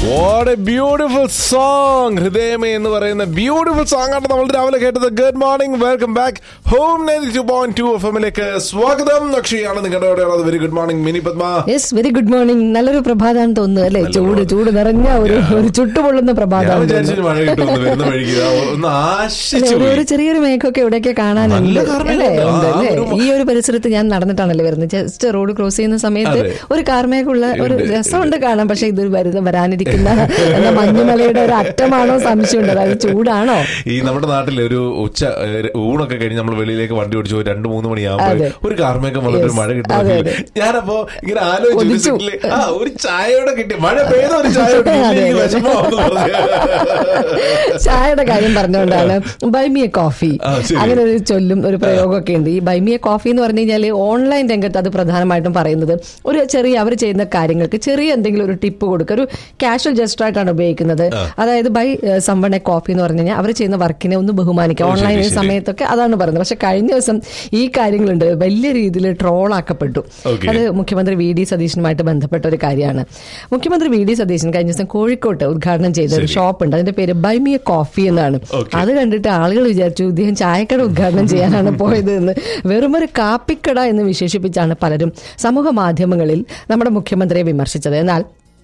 What A beautiful song ഹൃദയമേ എന്ന് പറയുന്ന ബ്യൂട്ടിഫുൾ സോങ് ആണ് നമ്മൾ രാവിലെ കേട്ടത് good morning welcome back home ninety two point two F എമ്മിലേക്ക് സ്വാഗതം അക്ഷയാണ് നിങ്ങളുടെ അവിടെയുള്ളത് very good morning Mini Padma yes very good morning നല്ലൊരു പ്രഭാതമാണ് തോന്നുന്നു അല്ലെ ചൂട് ചൂട് നിറഞ്ഞ ഒരു ഒരു ചുട്ടുപൊള്ളുന്ന ഞാൻ പ്രഭാതമാണ് വിചാരിച്ചു മഴ കിട്ടുമെന്ന് വരുന്ന വഴിക്ക് ഇതാ ഒന്ന് ആശിച്ചു ഒരു- പോയി ഒരു ചെറിയൊരു മേഘമൊക്കെ ഇവിടെയൊക്കെ കാണാനുണ്ട് നല്ല കാർമേഘം അല്ലേ ഉണ്ട്. ഉണ്ട് ആ, അല്ലേ ഒരു- ഈ ഒരു പരിസരത്ത് ഞാൻ നടന്നിട്ടാണല്ലേ വരുന്നത് ജസ്റ്റ് റോഡ് ക്രോസ് ചെയ്യുന്ന സമയത്ത് അതെ. ഒരു കാർമേഘമുള്ള ഒരു ഉണ്ട്, രസമുണ്ട് കാണാൻ പക്ഷെ ഇത് വരുന്ന വരാനിരിക്കുന്ന എന്ന മഞ്ഞുമലയുടെ ഒരു അറ്റമാണോ സംശയമുണ്ട് അതായത് ചൂടാണോ ഈ നമ്മുടെ നാട്ടിൽ ഒരു ഉച്ച ഏഹ്, ഊണൊക്കെ കഴിഞ്ഞ് നമ്മൾ വെളിയിലേക്ക് വണ്ടി ഓടിച്ചു പോയി രണ്ടു മൂന്ന് മണിയാകുമ്പോൾ അതെ. ഒരു കാർമേഘം വന്നിട്ട് ഒരു Yes. മഴ അതെ, കിട്ടുന്ന അതെ. ഞാനപ്പോ ഇങ്ങനെ ആലോചിച്ചു ഒരു ഒലിച്ചു. സെക്കൻഡില്, ആ ഒരു ചായയോടെ കിട്ടി മഴ പെയ്ത ഒരു ചായ കുടി. അതെ, എനിക്ക് അതെ. വിഷമമാണെന്ന് പറഞ്ഞു. ചായയുടെ കാര്യം പറഞ്ഞുകൊണ്ടാണ് ബൈമിയ കോഫി ആ, ശരി. അങ്ങനെ ഒരു ചൊല്ലും ഒരു പ്രയോഗമൊക്കെ ഉണ്ട് ഈ ബൈമിയ കോഫി എന്ന് പറഞ്ഞു കഴിഞ്ഞാൽ ഓൺലൈൻ രംഗത്ത് അത് പ്രധാനമായിട്ടും പറയുന്നത് ഒരു ചെറിയ അവർ ചെയ്യുന്ന കാര്യങ്ങൾക്ക് ചെറിയ എന്തെങ്കിലും ഒരു ടിപ്പ് കൊടുക്കുക ഒരു കാഷ്വൽ ജസ്റ്റർ ആയിട്ടാണ് ഉപയോഗിക്കുന്നത് അതായത് ബൈ സമ്പണ കോഫി എന്ന് പറഞ്ഞു കഴിഞ്ഞാൽ അവർ ചെയ്യുന്ന വർക്കിനെ ഒന്ന് ബഹുമാനിക്കുക ഓ, ശരി, ഓൺലൈൻ ശരി. സമയത്തൊക്കെ അതാണ് പറയുന്നത് പക്ഷെ കഴിഞ്ഞ ദിവസം ഈ കാര്യങ്ങളുണ്ട് വലിയ രീതിയിൽ ട്രോളാക്കപ്പെട്ടു Okay. അത് മുഖ്യമന്ത്രി വി ഡി സതീശനുമായിട്ട് ബന്ധപ്പെട്ട ഒരു കാര്യമാണ് മുഖ്യമന്ത്രി വി ഡി സതീശൻ കഴിഞ്ഞ ദിവസം കോഴിക്കോട്ട് ഉദ്ഘാടനം ചെയ്ത ഒരു ഷോപ്പ് ഉണ്ട് അതിന്റെ പേര് ബൈമിയ കോഫി എന്നാണ് Okay. അത് കണ്ടിട്ട് ആളുകൾ വിചാരിച്ചു ഇദ്ദേഹം ചായക്കട ഉദ്ഘാടനം ചെയ്യാനാണ് പോയത് എന്ന് വെറും ഒരു കാപ്പിക്കട എന്ന് വിശേഷിപ്പിച്ചാണ് പലരും സമൂഹ മാധ്യമങ്ങളിൽ നമ്മുടെ മുഖ്യമന്ത്രിയെ വിമർശിച്ചത് എന്നാൽ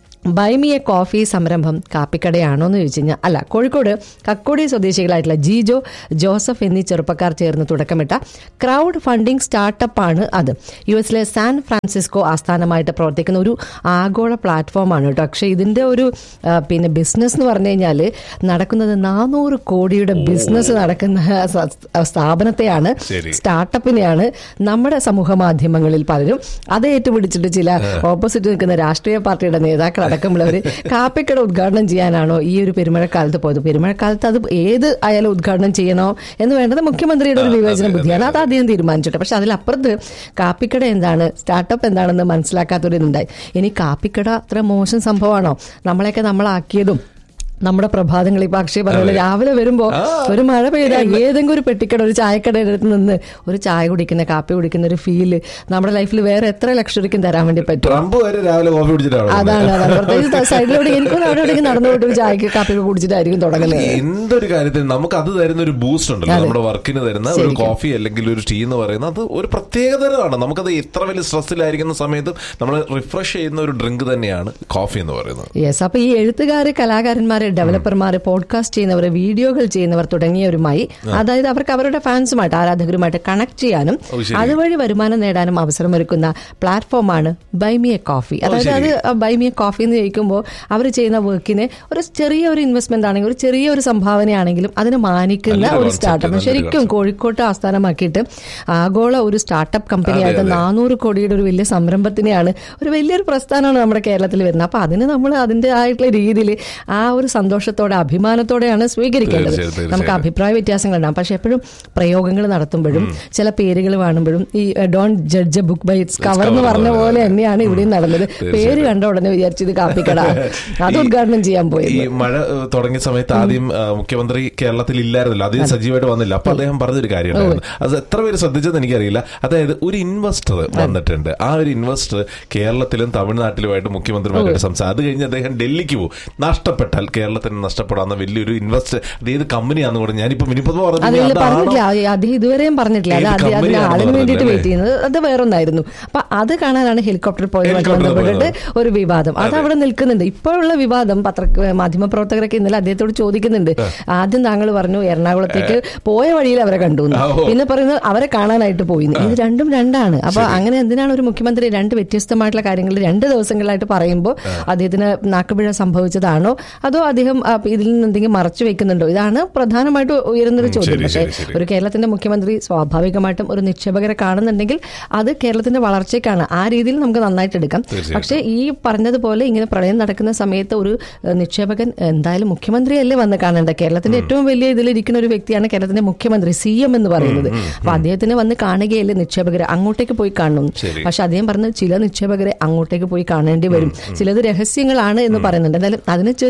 ബൈമിയ കോഫി സംരംഭം കാപ്പിക്കടയാണോ എന്ന് ചോദിച്ചു കഴിഞ്ഞാൽ അല്ല കോഴിക്കോട് കക്കോടി സ്വദേശികളായിട്ടുള്ള ജീജോ ജോസഫ് എന്നീ ചെറുപ്പക്കാർ ചേർന്ന് തുടക്കമിട്ട ക്രൗഡ് ഫണ്ടിംഗ് സ്റ്റാർട്ടപ്പാണ് അത് യു എസിലെ സാൻ ഫ്രാൻസിസ്കോ ആസ്ഥാനമായിട്ട് പ്രവർത്തിക്കുന്ന ഒരു ആഗോള പ്ലാറ്റ്ഫോമാണ് കേട്ടോ പക്ഷേ ഇതിൻ്റെ ഒരു ആ, പിന്നെ ബിസിനസ് എന്ന് പറഞ്ഞു കഴിഞ്ഞാൽ നടക്കുന്നത് നാനൂറ് കോടിയുടെ ബിസിനസ് നടക്കുന്ന സ- സ്ഥാപനത്തെയാണ് ശരി. സ്റ്റാർട്ടപ്പിനെയാണ് നമ്മുടെ സമൂഹ മാധ്യമങ്ങളിൽ പലരും അത് ഏറ്റുപിടിച്ചിട്ട് ചില ഓപ്പോസിറ്റ് നിൽക്കുന്ന രാഷ്ട്രീയ പാർട്ടിയുടെ നേതാക്കൾ അടക്കമുള്ളവർ കാപ്പിക്കട ഉദ്ഘാടനം ചെയ്യാനാണോ ഈ ഒരു പെരുമഴക്കാലത്ത് പോയത് പെരുമഴക്കാലത്ത് അത് ഏത് ആയാലും ഉദ്ഘാടനം ചെയ്യണോ എന്ന് വേണ്ടത് മുഖ്യമന്ത്രിയുടെ ഒരു വിവേചന ബുദ്ധിയാണ് അത് അദ്ദേഹം തീരുമാനിച്ചിട്ട് പക്ഷെ അതിലപ്പുറത്ത് കാപ്പിക്കട എന്താണ് സ്റ്റാർട്ടപ്പ് എന്താണെന്ന് മനസ്സിലാക്കാത്തൊരു ഇതുണ്ടായി ഇനി കാപ്പിക്കട അത്ര മോശം സംഭവമാണോ നമ്മളെയൊക്കെ നമ്മളാക്കിയതും നമ്മുടെ പ്രഭാതങ്ങൾ ഇപ്പൊ അക്ഷയ് പറഞ്ഞ രാവിലെ വരുമ്പോ ഒരു മഴ പെയ്താൽ ഏതെങ്കിലും ഒരു പെട്ടിക്കട ഒരു ചായക്കടയുടെ അടുത്ത് നിന്ന് ഒരു ചായ കുടിക്കുന്ന കാപ്പി കുടിക്കുന്ന ഒരു ഫീല് നമ്മുടെ ലൈഫിൽ വേറെ എത്ര ലക്ഷറിക്കും തരാൻ വേണ്ടി പറ്റും ട്രംപ് വരെ രാവിലെ കോഫി കുടിച്ചിട്ടാണ് അതാണ് അതാണ് പ്രത്യേകിച്ച് സൈഡിലൂടെ എനിക്കും അവിടെ എവിടെയെങ്കിലും നടന്നു പോയിട്ട് ഒരു ചായക്ക് കാപ്പി ഒക്കെ കുടിച്ചിട്ടായിരിക്കും തുടങ്ങുന്നത് എന്തൊരു കാര്യത്തിൽ നമുക്ക് അത് തരുന്ന ഒരു ബൂസ്റ്റ് ഉണ്ടല്ലോ നമ്മുടെ വർക്കിന് തരുന്ന ഒരു ശരിക്കും. കോഫി അല്ലെങ്കിൽ ഒരു ടീ എന്ന് പറയുന്നത് അത് ഒരു പ്രത്യേകതരമാണ് നമുക്കത് എത്ര വലിയ സ്ട്രെസ്സിലായിരിക്കുന്ന സമയത്തും നമ്മൾ റിഫ്രഷ് ചെയ്യുന്ന ഒരു ഡ്രിങ്ക് തന്നെയാണ് കോഫി എന്ന് പറയുന്നത് യെസ് അപ്പൊ ഈ എഴുത്തുകാര് കലാകാരന്മാര് ഡെവലപ്പർമാര് പോഡ്കാസ്റ്റ് ചെയ്യുന്നവർ വീഡിയോകൾ ചെയ്യുന്നവർ തുടങ്ങിയവരുമായി അതായത് അവർക്ക് അവരുടെ ഫാൻസുമായിട്ട് ആരാധകരുമായിട്ട് കണക്ട് ചെയ്യാനും ഓ, ശരി. അതുവഴി വരുമാനം നേടാനും അവസരമൊരുക്കുന്ന പ്ലാറ്റ്ഫോമാണ് ബൈമിയ കോഫി അതായത് അത് ബൈമിയ കോഫി എന്ന് ചോദിക്കുമ്പോൾ അവർ ചെയ്യുന്ന വർക്കിന് ഒരു ചെറിയ ഒരു ഇൻവെസ്റ്റ്മെന്റ് ആണെങ്കിലും ഒരു ചെറിയ ഒരു സംഭാവനയാണെങ്കിലും അതിനെ മാനിക്കുന്ന നല്ലൊരു ഒരു concept, സ്റ്റാർട്ടപ്പ് നല്ലൊരു ശരിക്കും കോഴിക്കോട്ട് ആസ്ഥാനമാക്കിയിട്ട് ആഗോള ഒരു സ്റ്റാർട്ടപ്പ് കമ്പനിയായിട്ട് അതെ, അതെ. നാനൂറ് കോടിയുടെ ഒരു വലിയ സംരംഭത്തിനെയാണ് ഒരു വലിയൊരു പ്രസ്ഥാനമാണ് നമ്മുടെ കേരളത്തിൽ വരുന്നത് അപ്പൊ അതിന് നമ്മൾ അതിന്റെ ആയിട്ടുള്ള രീതിയിൽ ആ ഒരു സന്തോഷത്തോടെ അഭിമാനത്തോടെയാണ് സ്വീകരിക്കേണ്ടത് തീർച്ചയായും, തീർച്ചയായും. നമുക്ക് അഭിപ്രായ വ്യത്യാസങ്ങളുണ്ടാകും പക്ഷെ എപ്പോഴും പ്രയോഗങ്ങൾ നടത്തുമ്പോഴും ചില പേരുകൾ കാണുമ്പോഴും ഈ don't judge a book by its cover എന്ന് cover പറഞ്ഞ പോലെ. പോലെ തന്നെയാണ് ഇവിടെയും നടന്നത് പേര് കണ്ട ഉടനെ വിചാരിച്ചത് കാപ്പിക്കട അത് ഉദ്ഘാടനം ചെയ്യാൻ ഈ പോയത് മഴ ഏഹ്, തുടങ്ങിയ സമയത്ത് ആദ്യം ആ, മുഖ്യമന്ത്രി കേരളത്തിൽ ഇല്ലായിരുന്നല്ലോ ആദ്യം സജീവമായിട്ട് വന്നില്ല അപ്പൊ അദ്ദേഹം പറഞ്ഞൊരു കാര്യമുണ്ടായിരുന്നു അത് എത്ര പേര് ശ്രദ്ധിച്ചെന്ന് എനിക്കറിയില്ല അതായത് ഒരു ഇൻവെസ്റ്റർ വന്നിട്ടുണ്ട് ആ ഒരു ഇൻവെസ്റ്റർ കേരളത്തിലും തമിഴ്നാട്ടിലുമായിട്ട് മുഖ്യമന്ത്രിമാരായിട്ട് സംസാരിച്ചു അത് കഴിഞ്ഞ് അദ്ദേഹം ഡൽഹിക്ക് പോകും നഷ്ടപ്പെട്ടാൽ കേരളത്തിന് നഷ്ടപ്പെടാവുന്ന വലിയൊരു ഇൻവെസ്റ്റ് അത് ഏത് കമ്പനിയാന്ന് കൂടെ ഞാനിപ്പോ മിനിപ്പത് അതിൽ പറഞ്ഞു പറഞ്ഞിട്ടില്ല അത് അദ്ദേഹം ഇതുവരെയും പറഞ്ഞിട്ടില്ല അത് ഏത് അദ്ദേഹം അതിന് കമ്പനിയാണെന്ന് ആളിന് വേണ്ടിയിട്ട് പറഞ്ഞില്ല, വെയിറ്റ് ചെയ്യുന്നത് അത് വേറൊന്നായിരുന്നു അപ്പൊ അത് കാണാനാണ് ഹെലികോപ്റ്റർ പോയതുമായിട്ട് ഹെലികോപ്റ്ററിൽ ബന്ധപ്പെട്ടിട്ട് ഒരു വിവാദം അത് അവിടെ നിൽക്കുന്നുണ്ട് ഇപ്പോഴുള്ള വിവാദം പത്ര മാധ്യമപ്രവർത്തകരൊക്കെ ഇന്നലെ അദ്ദേഹത്തോട് ചോദിക്കുന്നുണ്ട് ആദ്യം താങ്കൾ പറഞ്ഞു എറണാകുളത്തേക്ക് പോയ വഴിയിൽ അവരെ കണ്ടു എന്ന്. ഓ. പിന്നെ പറയുന്നത് അവരെ കാണാനായിട്ട് പോയി എന്ന്. ഇത് രണ്ടും രണ്ടാണ് അപ്പൊ അങ്ങനെ എന്തിനാണ് ഒരു മുഖ്യമന്ത്രി രണ്ട് വ്യത്യസ്തമായിട്ടുള്ള കാര്യങ്ങൾ രണ്ട് ദിവസങ്ങളായിട്ട് പറയുമ്പോൾ അദ്ദേഹത്തിന് നാക്കുപിഴ സംഭവിച്ചതാണോ അതോ അദ്ദേഹം ആ, ഇതിൽ നിന്ന് എന്തെങ്കിലും മറച്ചു വെക്കുന്നുണ്ടോ ഇതാണ് പ്രധാനമായിട്ട് ഉയരുന്നൊരു ചോദ്യം ശരി, പക്ഷേ ശരി, ശരി. ഒരു കേരളത്തിന്റെ മുഖ്യമന്ത്രി സ്വാഭാവികമായിട്ടും ഒരു നിക്ഷേപകരെ കാണുന്നുണ്ടെങ്കിൽ അത് കേരളത്തിന്റെ വളർച്ചയ്ക്കാണ് ആ രീതിയിൽ നമുക്ക് നന്നായിട്ട് എടുക്കാം തീർച്ചയായിട്ടും. പക്ഷേ ഈ പറഞ്ഞതുപോലെ ഇങ്ങനെ പ്രളയം നടക്കുന്ന സമയത്ത് ഒരു ഏഹ്, നിക്ഷേപകൻ എന്തായാലും മുഖ്യമന്ത്രിയല്ലേ വന്ന് കാണേണ്ടത് കേരളത്തിന്റെ ഏറ്റവും വലിയ ഇതിലിരിക്കുന്ന ഒരു വ്യക്തിയാണ് കേരളത്തിന്റെ മുഖ്യമന്ത്രി സി എം എന്ന് പറയുന്നത് അപ്പൊ അദ്ദേഹത്തിന് വന്ന് കാണുകയല്ലേ നിക്ഷേപകരെ അങ്ങോട്ടേക്ക് പോയി കാണുന്നു ശരി. പക്ഷെ അദ്ദേഹം പറഞ്ഞത് ചില നിക്ഷേപകരെ അങ്ങോട്ടേക്ക് പോയി കാണേണ്ടി വരും ചിലത് രഹസ്യങ്ങളാണ് എന്ന് പറയുന്നുണ്ട് എന്തായാലും അതിനെ ചൊല്ലിയിട്ട് ഒരു Alright.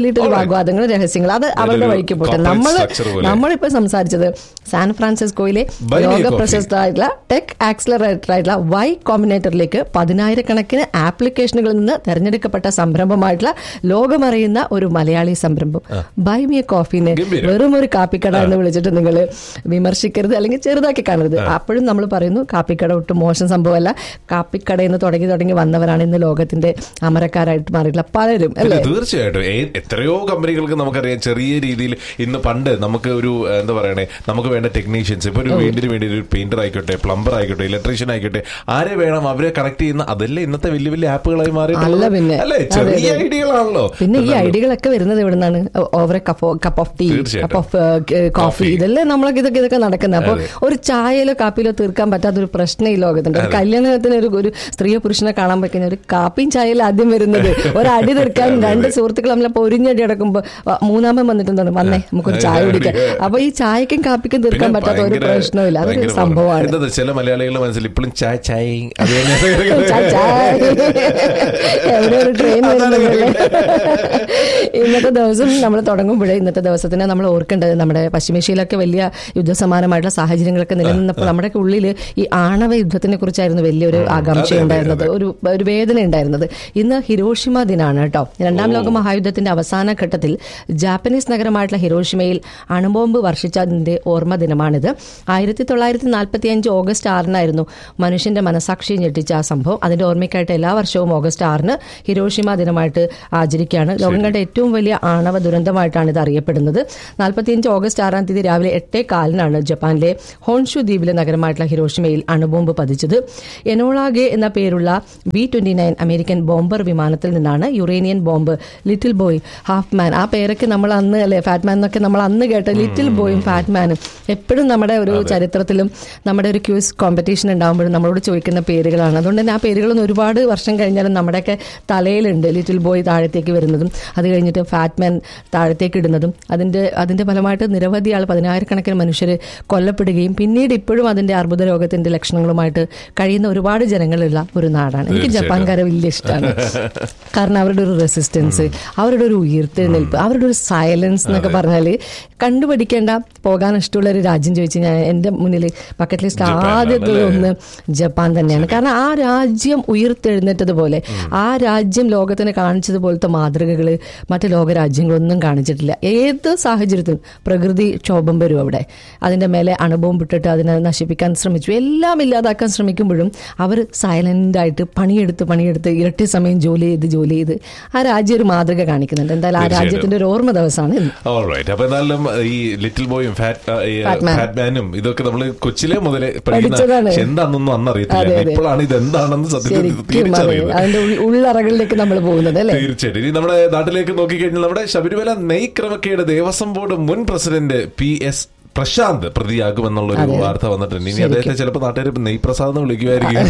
അപവാദങ്ങൾ രഹസ്യങ്ങൾ അത് അവരുടെ അതൊരു വഴിക്ക് പോട്ടെ corporate നമ്മൾ structure പോലെ. നമ്മളിപ്പോ സംസാരിച്ചത് സാൻ ഫ്രാൻസിസ്കോയിലെ Buy me a ലോക coffee. പ്രശസ്തമായിട്ടുള്ള ടെക് ആക്സിലറേറ്റർ ആയിട്ടുള്ള വൈ കോമ്പിനേറ്ററിലേക്ക് പതിനായിരക്കണക്കിന് ആപ്ലിക്കേഷനുകളിൽ നിന്ന് തെരഞ്ഞെടുക്കപ്പെട്ട സംരംഭമായിട്ടുള്ള ലോകമറിയുന്ന ഒരു മലയാളി സംരംഭം ബൈ മി എ കോഫിനെ ഗംഭീരം. വെറും ഒരു കാപ്പിക്കട എന്ന് വിളിച്ചിട്ട് നിങ്ങൾ വിമർശിക്കരുത് അല്ലെങ്കിൽ ചെറുതാക്കി കാണരുത് അപ്പോഴും നമ്മൾ പറയുന്നു കാപ്പിക്കട ഒട്ടും മോശം സംഭവമല്ല കാപ്പിക്കടയിൽ നിന്ന് തുടങ്ങി തുടങ്ങി വന്നവരാണ് ഇന്ന് ലോകത്തിന്റെ അമരക്കാരായിട്ട് മാറിയിട്ടുള്ള പലരും പിന്നെ അല്ലേ തീർച്ചയായിട്ടും ഏ- എത്രയോ കമ്പനികൾക്ക് നമുക്കറിയാം ചെറിയ രീതിയിൽ ഇന്ന് പണ്ട് നമുക്ക് ഒരു ഏഹ്, എന്താ പറയണേ നമുക്ക് വേണ്ട ടെക്നീഷ്യൻസ് ഇപ്പൊ ഒരു വീടിന് വേണ്ടി ഒരു പെയിന്റർ ആയിക്കോട്ടെ പ്ലംബർ ആയിക്കോട്ടെ ഇലക്ട്രീഷ്യൻ ആയിക്കോട്ടെ ആരെ വേണം അവരെ കണക്ട് ചെയ്യുന്ന അതല്ലേ ഇന്നത്തെ വലിയ വലിയ ആപ്പുകളായി മാറി അല്ല പിന്നെ. അല്ലേ അതെ, ചെറിയ അതെ. ഐഡിയകളാണല്ലോ പിന്നെ ഈ ഐഡിയകളൊക്കെ വരുന്നത് എവിടെ നിന്നാണ് over cup cup of tea തീർച്ചയായിട്ടും. കപ്പ് ഓഫ് കോഫി ഇതല്ലേ നമ്മളൊക്കെ ഇതൊക്കെ ഇതൊക്കെ നടക്കുന്നത് അപ്പൊ ഒരു ചായയിലോ കാപ്പിയിലോ തീർക്കാൻ പറ്റാത്ത ഒരു പ്രശ്നം ഈ ലോകത്തുണ്ട് ഒരു കല്യാണത്തിന് ഒരു ഒരു സ്ത്രീയോ പുരുഷനെ കാണാൻ പറ്റുന്ന ഒരു കാപ്പിയും ചായയിലും ആദ്യം വരുന്നത് ഒരു അടി തീർക്കാൻ രണ്ട് സുഹൃത്തുക്കൾ നമ്മളെ ഒരിഞ്ഞടി അടക്കുമ്പോ ആ, മൂന്നാമൻ വന്നിട്ടുണ്ടാണ് വന്നേ നമുക്കൊരു ചായ കുടിക്കാം അപ്പൊ ഈ ചായക്കും കാപ്പിക്കും തീർക്കാൻ പിന്നെ പറ്റാത്ത ഒരു ഭയങ്കര- പ്രശ്നമില്ല അതൊരു ഭയങ്കര സംഭവമാണ് എന്താ ചില മലയാളികളുടെ മനസ്സിൽ ഇപ്പോഴും ചായ ചായ അത് ചായ, ചായ. എവിടെ ഒരു ട്രെയിൻ വരുന്നുണ്ടല്ലേ ഇന്നത്തെ ദിവസം നമ്മൾ തുടങ്ങുമ്പോഴേ ഇന്നത്തെ ദിവസത്തിന് നമ്മൾ ഓർക്കേണ്ടത് നമ്മുടെ പശ്ചിമേഷ്യയിലൊക്കെ വലിയ യുദ്ധസമാനമായിട്ടുള്ള സാഹചര്യങ്ങളൊക്കെ നിലനിന്നപ്പോൾ നമ്മുടെ ഉള്ളിൽ ഈ ആണവ യുദ്ധത്തിനെ കുറിച്ചായിരുന്നു വലിയൊരു ആകാംക്ഷ അതെ, ഉണ്ടായിരുന്നത് ഒരു ഒരു വേദന ഉണ്ടായിരുന്നത് ഇന്ന് ഹിരോഷിമ ദിനാണ് കേട്ടോ രണ്ടാം ലോക മഹായുദ്ധത്തിന്റെ അവസാന ഘട്ടത്തിൽ ജാപ്പനീസ് നഗരമായിട്ടുള്ള ഹിരോഷിമയിൽ അണുബോംബ് വർഷിച്ചതിന്റെ ഓർമ്മ ദിനമാണിത് ആയിരത്തി തൊള്ളായിരത്തി നാൽപ്പത്തി അഞ്ച് ഓഗസ്റ്റ് ആറിനായിരുന്നു മനുഷ്യന്റെ മനസാക്ഷി ഞെട്ടിച്ച ആ സംഭവം അതിന്റെ ഓർമ്മയ്ക്കായിട്ട് എല്ലാ വർഷവും ഓഗസ്റ്റ് ആറിന് ഹിരോഷിമ ദിനമായിട്ട് ആചരിക്കുകയാണ് ലോകം കണ്ട ഏറ്റവും വലിയ ആണവ ദുരന്തമായിട്ടാണ് ഇത് അറിയപ്പെടുന്നത് നാൽപ്പത്തിയഞ്ച് ഓഗസ്റ്റ് ആറാം തീയതി രാവിലെ എട്ടേ കാലിനാണ് ജപ്പാനിലെ ഹോൺഷു ദ്വീപിലെ നഗരമായിട്ടുള്ള ഹിരോഷിമയിൽ അണുബോംബ് പതിച്ചത് എനോളാഗെ എന്ന പേരുള്ള B twenty nine American bomber വിമാനത്തിൽ നിന്നാണ് uranium bomb little boy half man ആ പേരൊക്കെ നമ്മൾ അന്ന് അല്ലെ ഫാറ്റ് മാൻ എന്നൊക്കെ നമ്മൾ അന്ന് കേട്ട ലിറ്റിൽ ബോയും ഫാറ്റ് മാനും എപ്പോഴും നമ്മുടെ ഒരു ചരിത്രത്തിലും നമ്മുടെ ഒരു ക്യൂസ് കോമ്പറ്റീഷൻ ഉണ്ടാകുമ്പോഴും നമ്മളോട് ചോദിക്കുന്ന പേരുകളാണ് അതുകൊണ്ട് തന്നെ ആ പേരുകളൊന്നും ഒരുപാട് വർഷം കഴിഞ്ഞാലും നമ്മുടെയൊക്കെ തലയിലുണ്ട് ലിറ്റിൽ ബോയ് താഴത്തേക്ക് വരുന്നതും അത് കഴിഞ്ഞിട്ട് ഫാറ്റ് മാൻ താഴത്തേക്ക് ഇടുന്നതും അതിന്റെ അതിന്റെ ഫലമായിട്ട് നിരവധി ആൾ പതിനായിരക്കണക്കിന് മനുഷ്യർ കൊല്ലപ്പെടുകയും പിന്നീട് ഇപ്പോഴും അതിന്റെ അർബുദ രോഗത്തിന്റെ ലക്ഷണങ്ങളുമായിട്ട് കഴിയുന്ന ഒരുപാട് ജനങ്ങളുള്ള ഒരു നാടാണ് എനിക്ക് തീർച്ചയായിട്ടും. ജപ്പാൻകാരെ വലിയ ഇഷ്ടമാണ് കാരണം അവരുടെ ഒരു റെസിസ്റ്റൻസ് അവരുടെ ഒരു ഉയർത്തെഴുന്നേൽപ്പ് അവരുടെ ഒരു സൈലൻസ് എന്നൊക്കെ പറഞ്ഞാല് കണ്ടുപഠിക്കേണ്ട പോകാൻ ഇഷ്ടമുള്ള ഒരു രാജ്യം ചോദിച്ചു ഞാൻ എന്റെ മുന്നിൽ ബക്കറ്റ് ലിസ്റ്റ് ജപ്പാനാണ് ആദ്യത്തെ അല്ലേ? ഒന്ന് ജപ്പാൻ തന്നെയാണ് കാരണം ആ രാജ്യം ഉയർത്തെഴുന്നേറ്റതുപോലെ ആ രാജ്യം ലോകത്തിന് കാണിച്ചതുപോലത്തെ മാതൃകകൾ മറ്റ് ലോകരാജ്യങ്ങളൊന്നും കാണിച്ചിട്ടില്ല ഏത് സാഹചര്യത്തിലും പ്രകൃതി ക്ഷോഭം വരും അവിടെ അതിന്റെ മേലെ അണുബോംബ് ഇട്ടിട്ട് അതിനെ നശിപ്പിക്കാൻ ശ്രമിച്ചു എല്ലാം ഇല്ലാതാക്കാൻ ശ്രമിക്കുമ്പോഴും അവർ സൈലന്റ് ആയിട്ട് പണിയെടുത്ത് പണിയെടുത്ത് ഇരട്ടി സമയം ജോലി ചെയ്ത് ജോലി ചെയ്ത് ആ രാജ്യം ഒരു മാതൃക കാണിക്കുന്നുണ്ട് എന്തായാലും ആ തീർച്ചയായിട്ടും. രാജ്യത്തിന്റെ ഒരു ഓർമ്മ ദിവസമാണ് ഇന്ന് ഓൾറൈറ്റ് അപ്പൊ എന്നാലും ഈ ലിറ്റിൽ ബോയും Fat man. ഫാറ്റ്മാനും ഇതൊക്കെ നമ്മൾ കൊച്ചിലെ മുതലേ പഠിച്ചതാണ്. പഠിക്കുന്ന പക്ഷെ എന്താണെന്നൊന്നും അന്ന് അതെ, അറിയത്തില്ല അതെ. ഇപ്പോഴാണ് ഇത് എന്താണെന്ന് സത്യത്തിൽ ശരിക്കും അതെ തിരിച്ചറിയുന്നത് അതിന്റെ ഉൾ- ഉള്ളറകളിലേക്ക് നമ്മൾ പോകുന്നത് അല്ലേ തീർച്ചയായിട്ടും ഇനി നമ്മുടെ നാട്ടിലേക്ക് നോക്കിക്കഴിഞ്ഞാൽ നമ്മുടെ ശബരിമല നെയ് ക്രമക്കേട് ദേവസ്വം ബോർഡ് മുൻ പ്രസിഡന്റ് പി എസ് പ്രശാന്ത് പ്രതിയാകുമെന്നുള്ള ഒരു അതെ. വാർത്ത വന്നിട്ടുണ്ട് ഇനി അദ്ദേഹത്തെ ചിലപ്പോൾ നാട്ടുകാർ നെയ് പ്രസാദ് എന്ന് വിളിക്കുമായിരിക്കും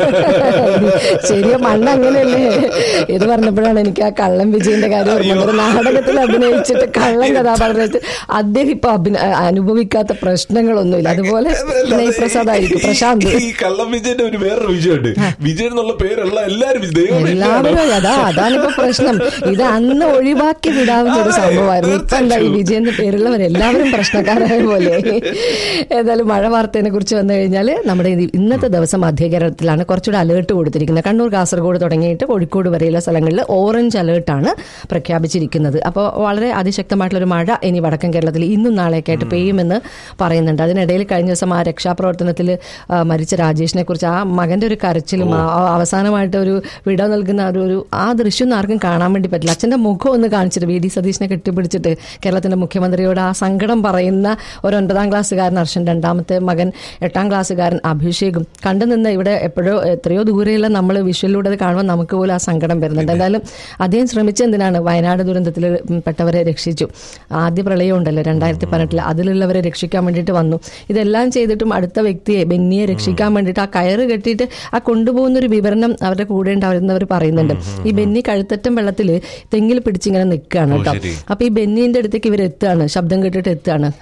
ശരിയോ മണ്ണ് അങ്ങനെയല്ലേ ഇത് പറഞ്ഞപ്പോഴാണ് എനിക്ക് ആ കള്ളൻ വിജയന്റെ കാര്യം ഓർമ്മ വന്നത്. ഒരു നാടകത്തിൽ അഭിനയിച്ചിട്ട് കള്ളൻ കഥാപാത്രത്തിൽ അദ്ദേഹം ഇപ്പൊ അഭിന- അനുഭവിക്കാത്ത പ്രശ്നങ്ങളൊന്നുമില്ല അതുപോലെ നെയ് പ്രസാദ് ആയിരിക്കും പ്രശാന്ത് ഈ കള്ളം വിജയന്റെ ഒരു വേറൊരു വിജയമുണ്ട് വിജയൻ എന്നുള്ള പേരുള്ള എല്ലാരും ദൈവം എല്ലാവരും അതാ അതാണിപ്പോ പ്രശ്നം ഇത് അന്ന് ഒഴിവാക്കി വിടാവുന്ന ഒരു അതെ, സംഭവമായിരുന്നു ഇപ്പൊ എന്താ ഈ തീർച്ചയായിട്ടും. വിജയന്റെ പേരുള്ളവരെല്ലാവരും പ്രശ്നക്കാരായ പോലെ ഏതായാലും മഴ വാർത്തയെ കുറിച്ച് വന്നു കഴിഞ്ഞാൽ നമ്മുടെ ഇത് ഇന്നത്തെ ദിവസം മധ്യകേരളത്തിലാണ് കുറച്ചുകൂടെ അലേർട്ട് കൊടുത്തിരിക്കുന്നത് കണ്ണൂർ കാസർഗോഡ് തുടങ്ങിയിട്ട് കോഴിക്കോട് വരെയുള്ള സ്ഥലങ്ങളിൽ ഓറഞ്ച് അലേർട്ടാണ് പ്രഖ്യാപിച്ചിരിക്കുന്നത് അപ്പോൾ വളരെ അതിശക്തമായിട്ടുള്ള ഒരു മഴ ഇനി വടക്കൻ കേരളത്തിൽ ഇന്നും നാളെയൊക്കെ ആയിട്ട് പെയ്യുമെന്ന് പറയുന്നുണ്ട് അതിനിടയിൽ കഴിഞ്ഞ ദിവസം ആ രക്ഷാപ്രവർത്തനത്തിൽ ആ, മരിച്ച രാജേഷിനെ കുറിച്ച് ആ മകന്റെ ഒരു കരച്ചിലും ആ ആ അവസാനമായിട്ട് ഒരു വിട നൽകുന്ന ആ ഒരു ഒരു ആ ദൃശ്യം ഒന്നും ആർക്കും കാണാൻ വേണ്ടി പറ്റില്ല അച്ഛന്റെ മുഖം ഒന്ന് കാണിച്ചിട്ട് വി ഡി സതീഷിനെ കെട്ടിപ്പിടിച്ചിട്ട് കേരളത്തിന്റെ മുഖ്യമന്ത്രിയോട് ആ സങ്കടം പറയുന്ന ഒരു ഒൻപതാം ക്ലാസ്സുകാരൻ അർഷൻ രണ്ടാമത്തെ മകൻ എട്ടാം ക്ലാസ്സുകാരൻ അഭിഷേകും കണ്ടു നിന്ന് ഇവിടെ എപ്പോഴോ എത്രയോ ദൂരെയുള്ള നമ്മൾ വിഷ്വലിലൂടെ അത് കാണുമ്പോൾ നമുക്ക് പോലും ആ സങ്കടം വരുന്നുണ്ട് എന്തായാലും അദ്ദേഹം ശ്രമിച്ച എന്തിനാണ് വയനാട് ദുരന്തത്തിൽ പെട്ടവരെ രക്ഷിച്ചു ആദ്യ പ്രളയം ഉണ്ടല്ലോ രണ്ടായിരത്തി പതിനെട്ടിൽ അതിലുള്ളവരെ രക്ഷിക്കാൻ വേണ്ടിയിട്ട് വന്നു ഇതെല്ലാം ചെയ്തിട്ടും അടുത്ത വ്യക്തിയെ ബെന്നിയെ രക്ഷിക്കാൻ വേണ്ടിയിട്ട് ആ കയറ് കെട്ടിയിട്ട് ആ കൊണ്ടുപോകുന്ന ഒരു വിവരണം അവരുടെ കൂടെ ഉണ്ടാവുന്നവർ പറയുന്നുണ്ട് ഈ ബെന്നി കഴുത്തറ്റം വെള്ളത്തിൽ തെങ്ങിൽ പിടിച്ചിങ്ങനെ നിൽക്കുകയാണ് ഓ, കേട്ടോ ശരി. അപ്പൊ ഈ ബെന്നിന്റെ അടുത്തേക്ക് ഇവർ എത്തുകയാണ് ശബ്ദം കേട്ടിട്ട് എത്തുകയാണ് ആ, എത്തി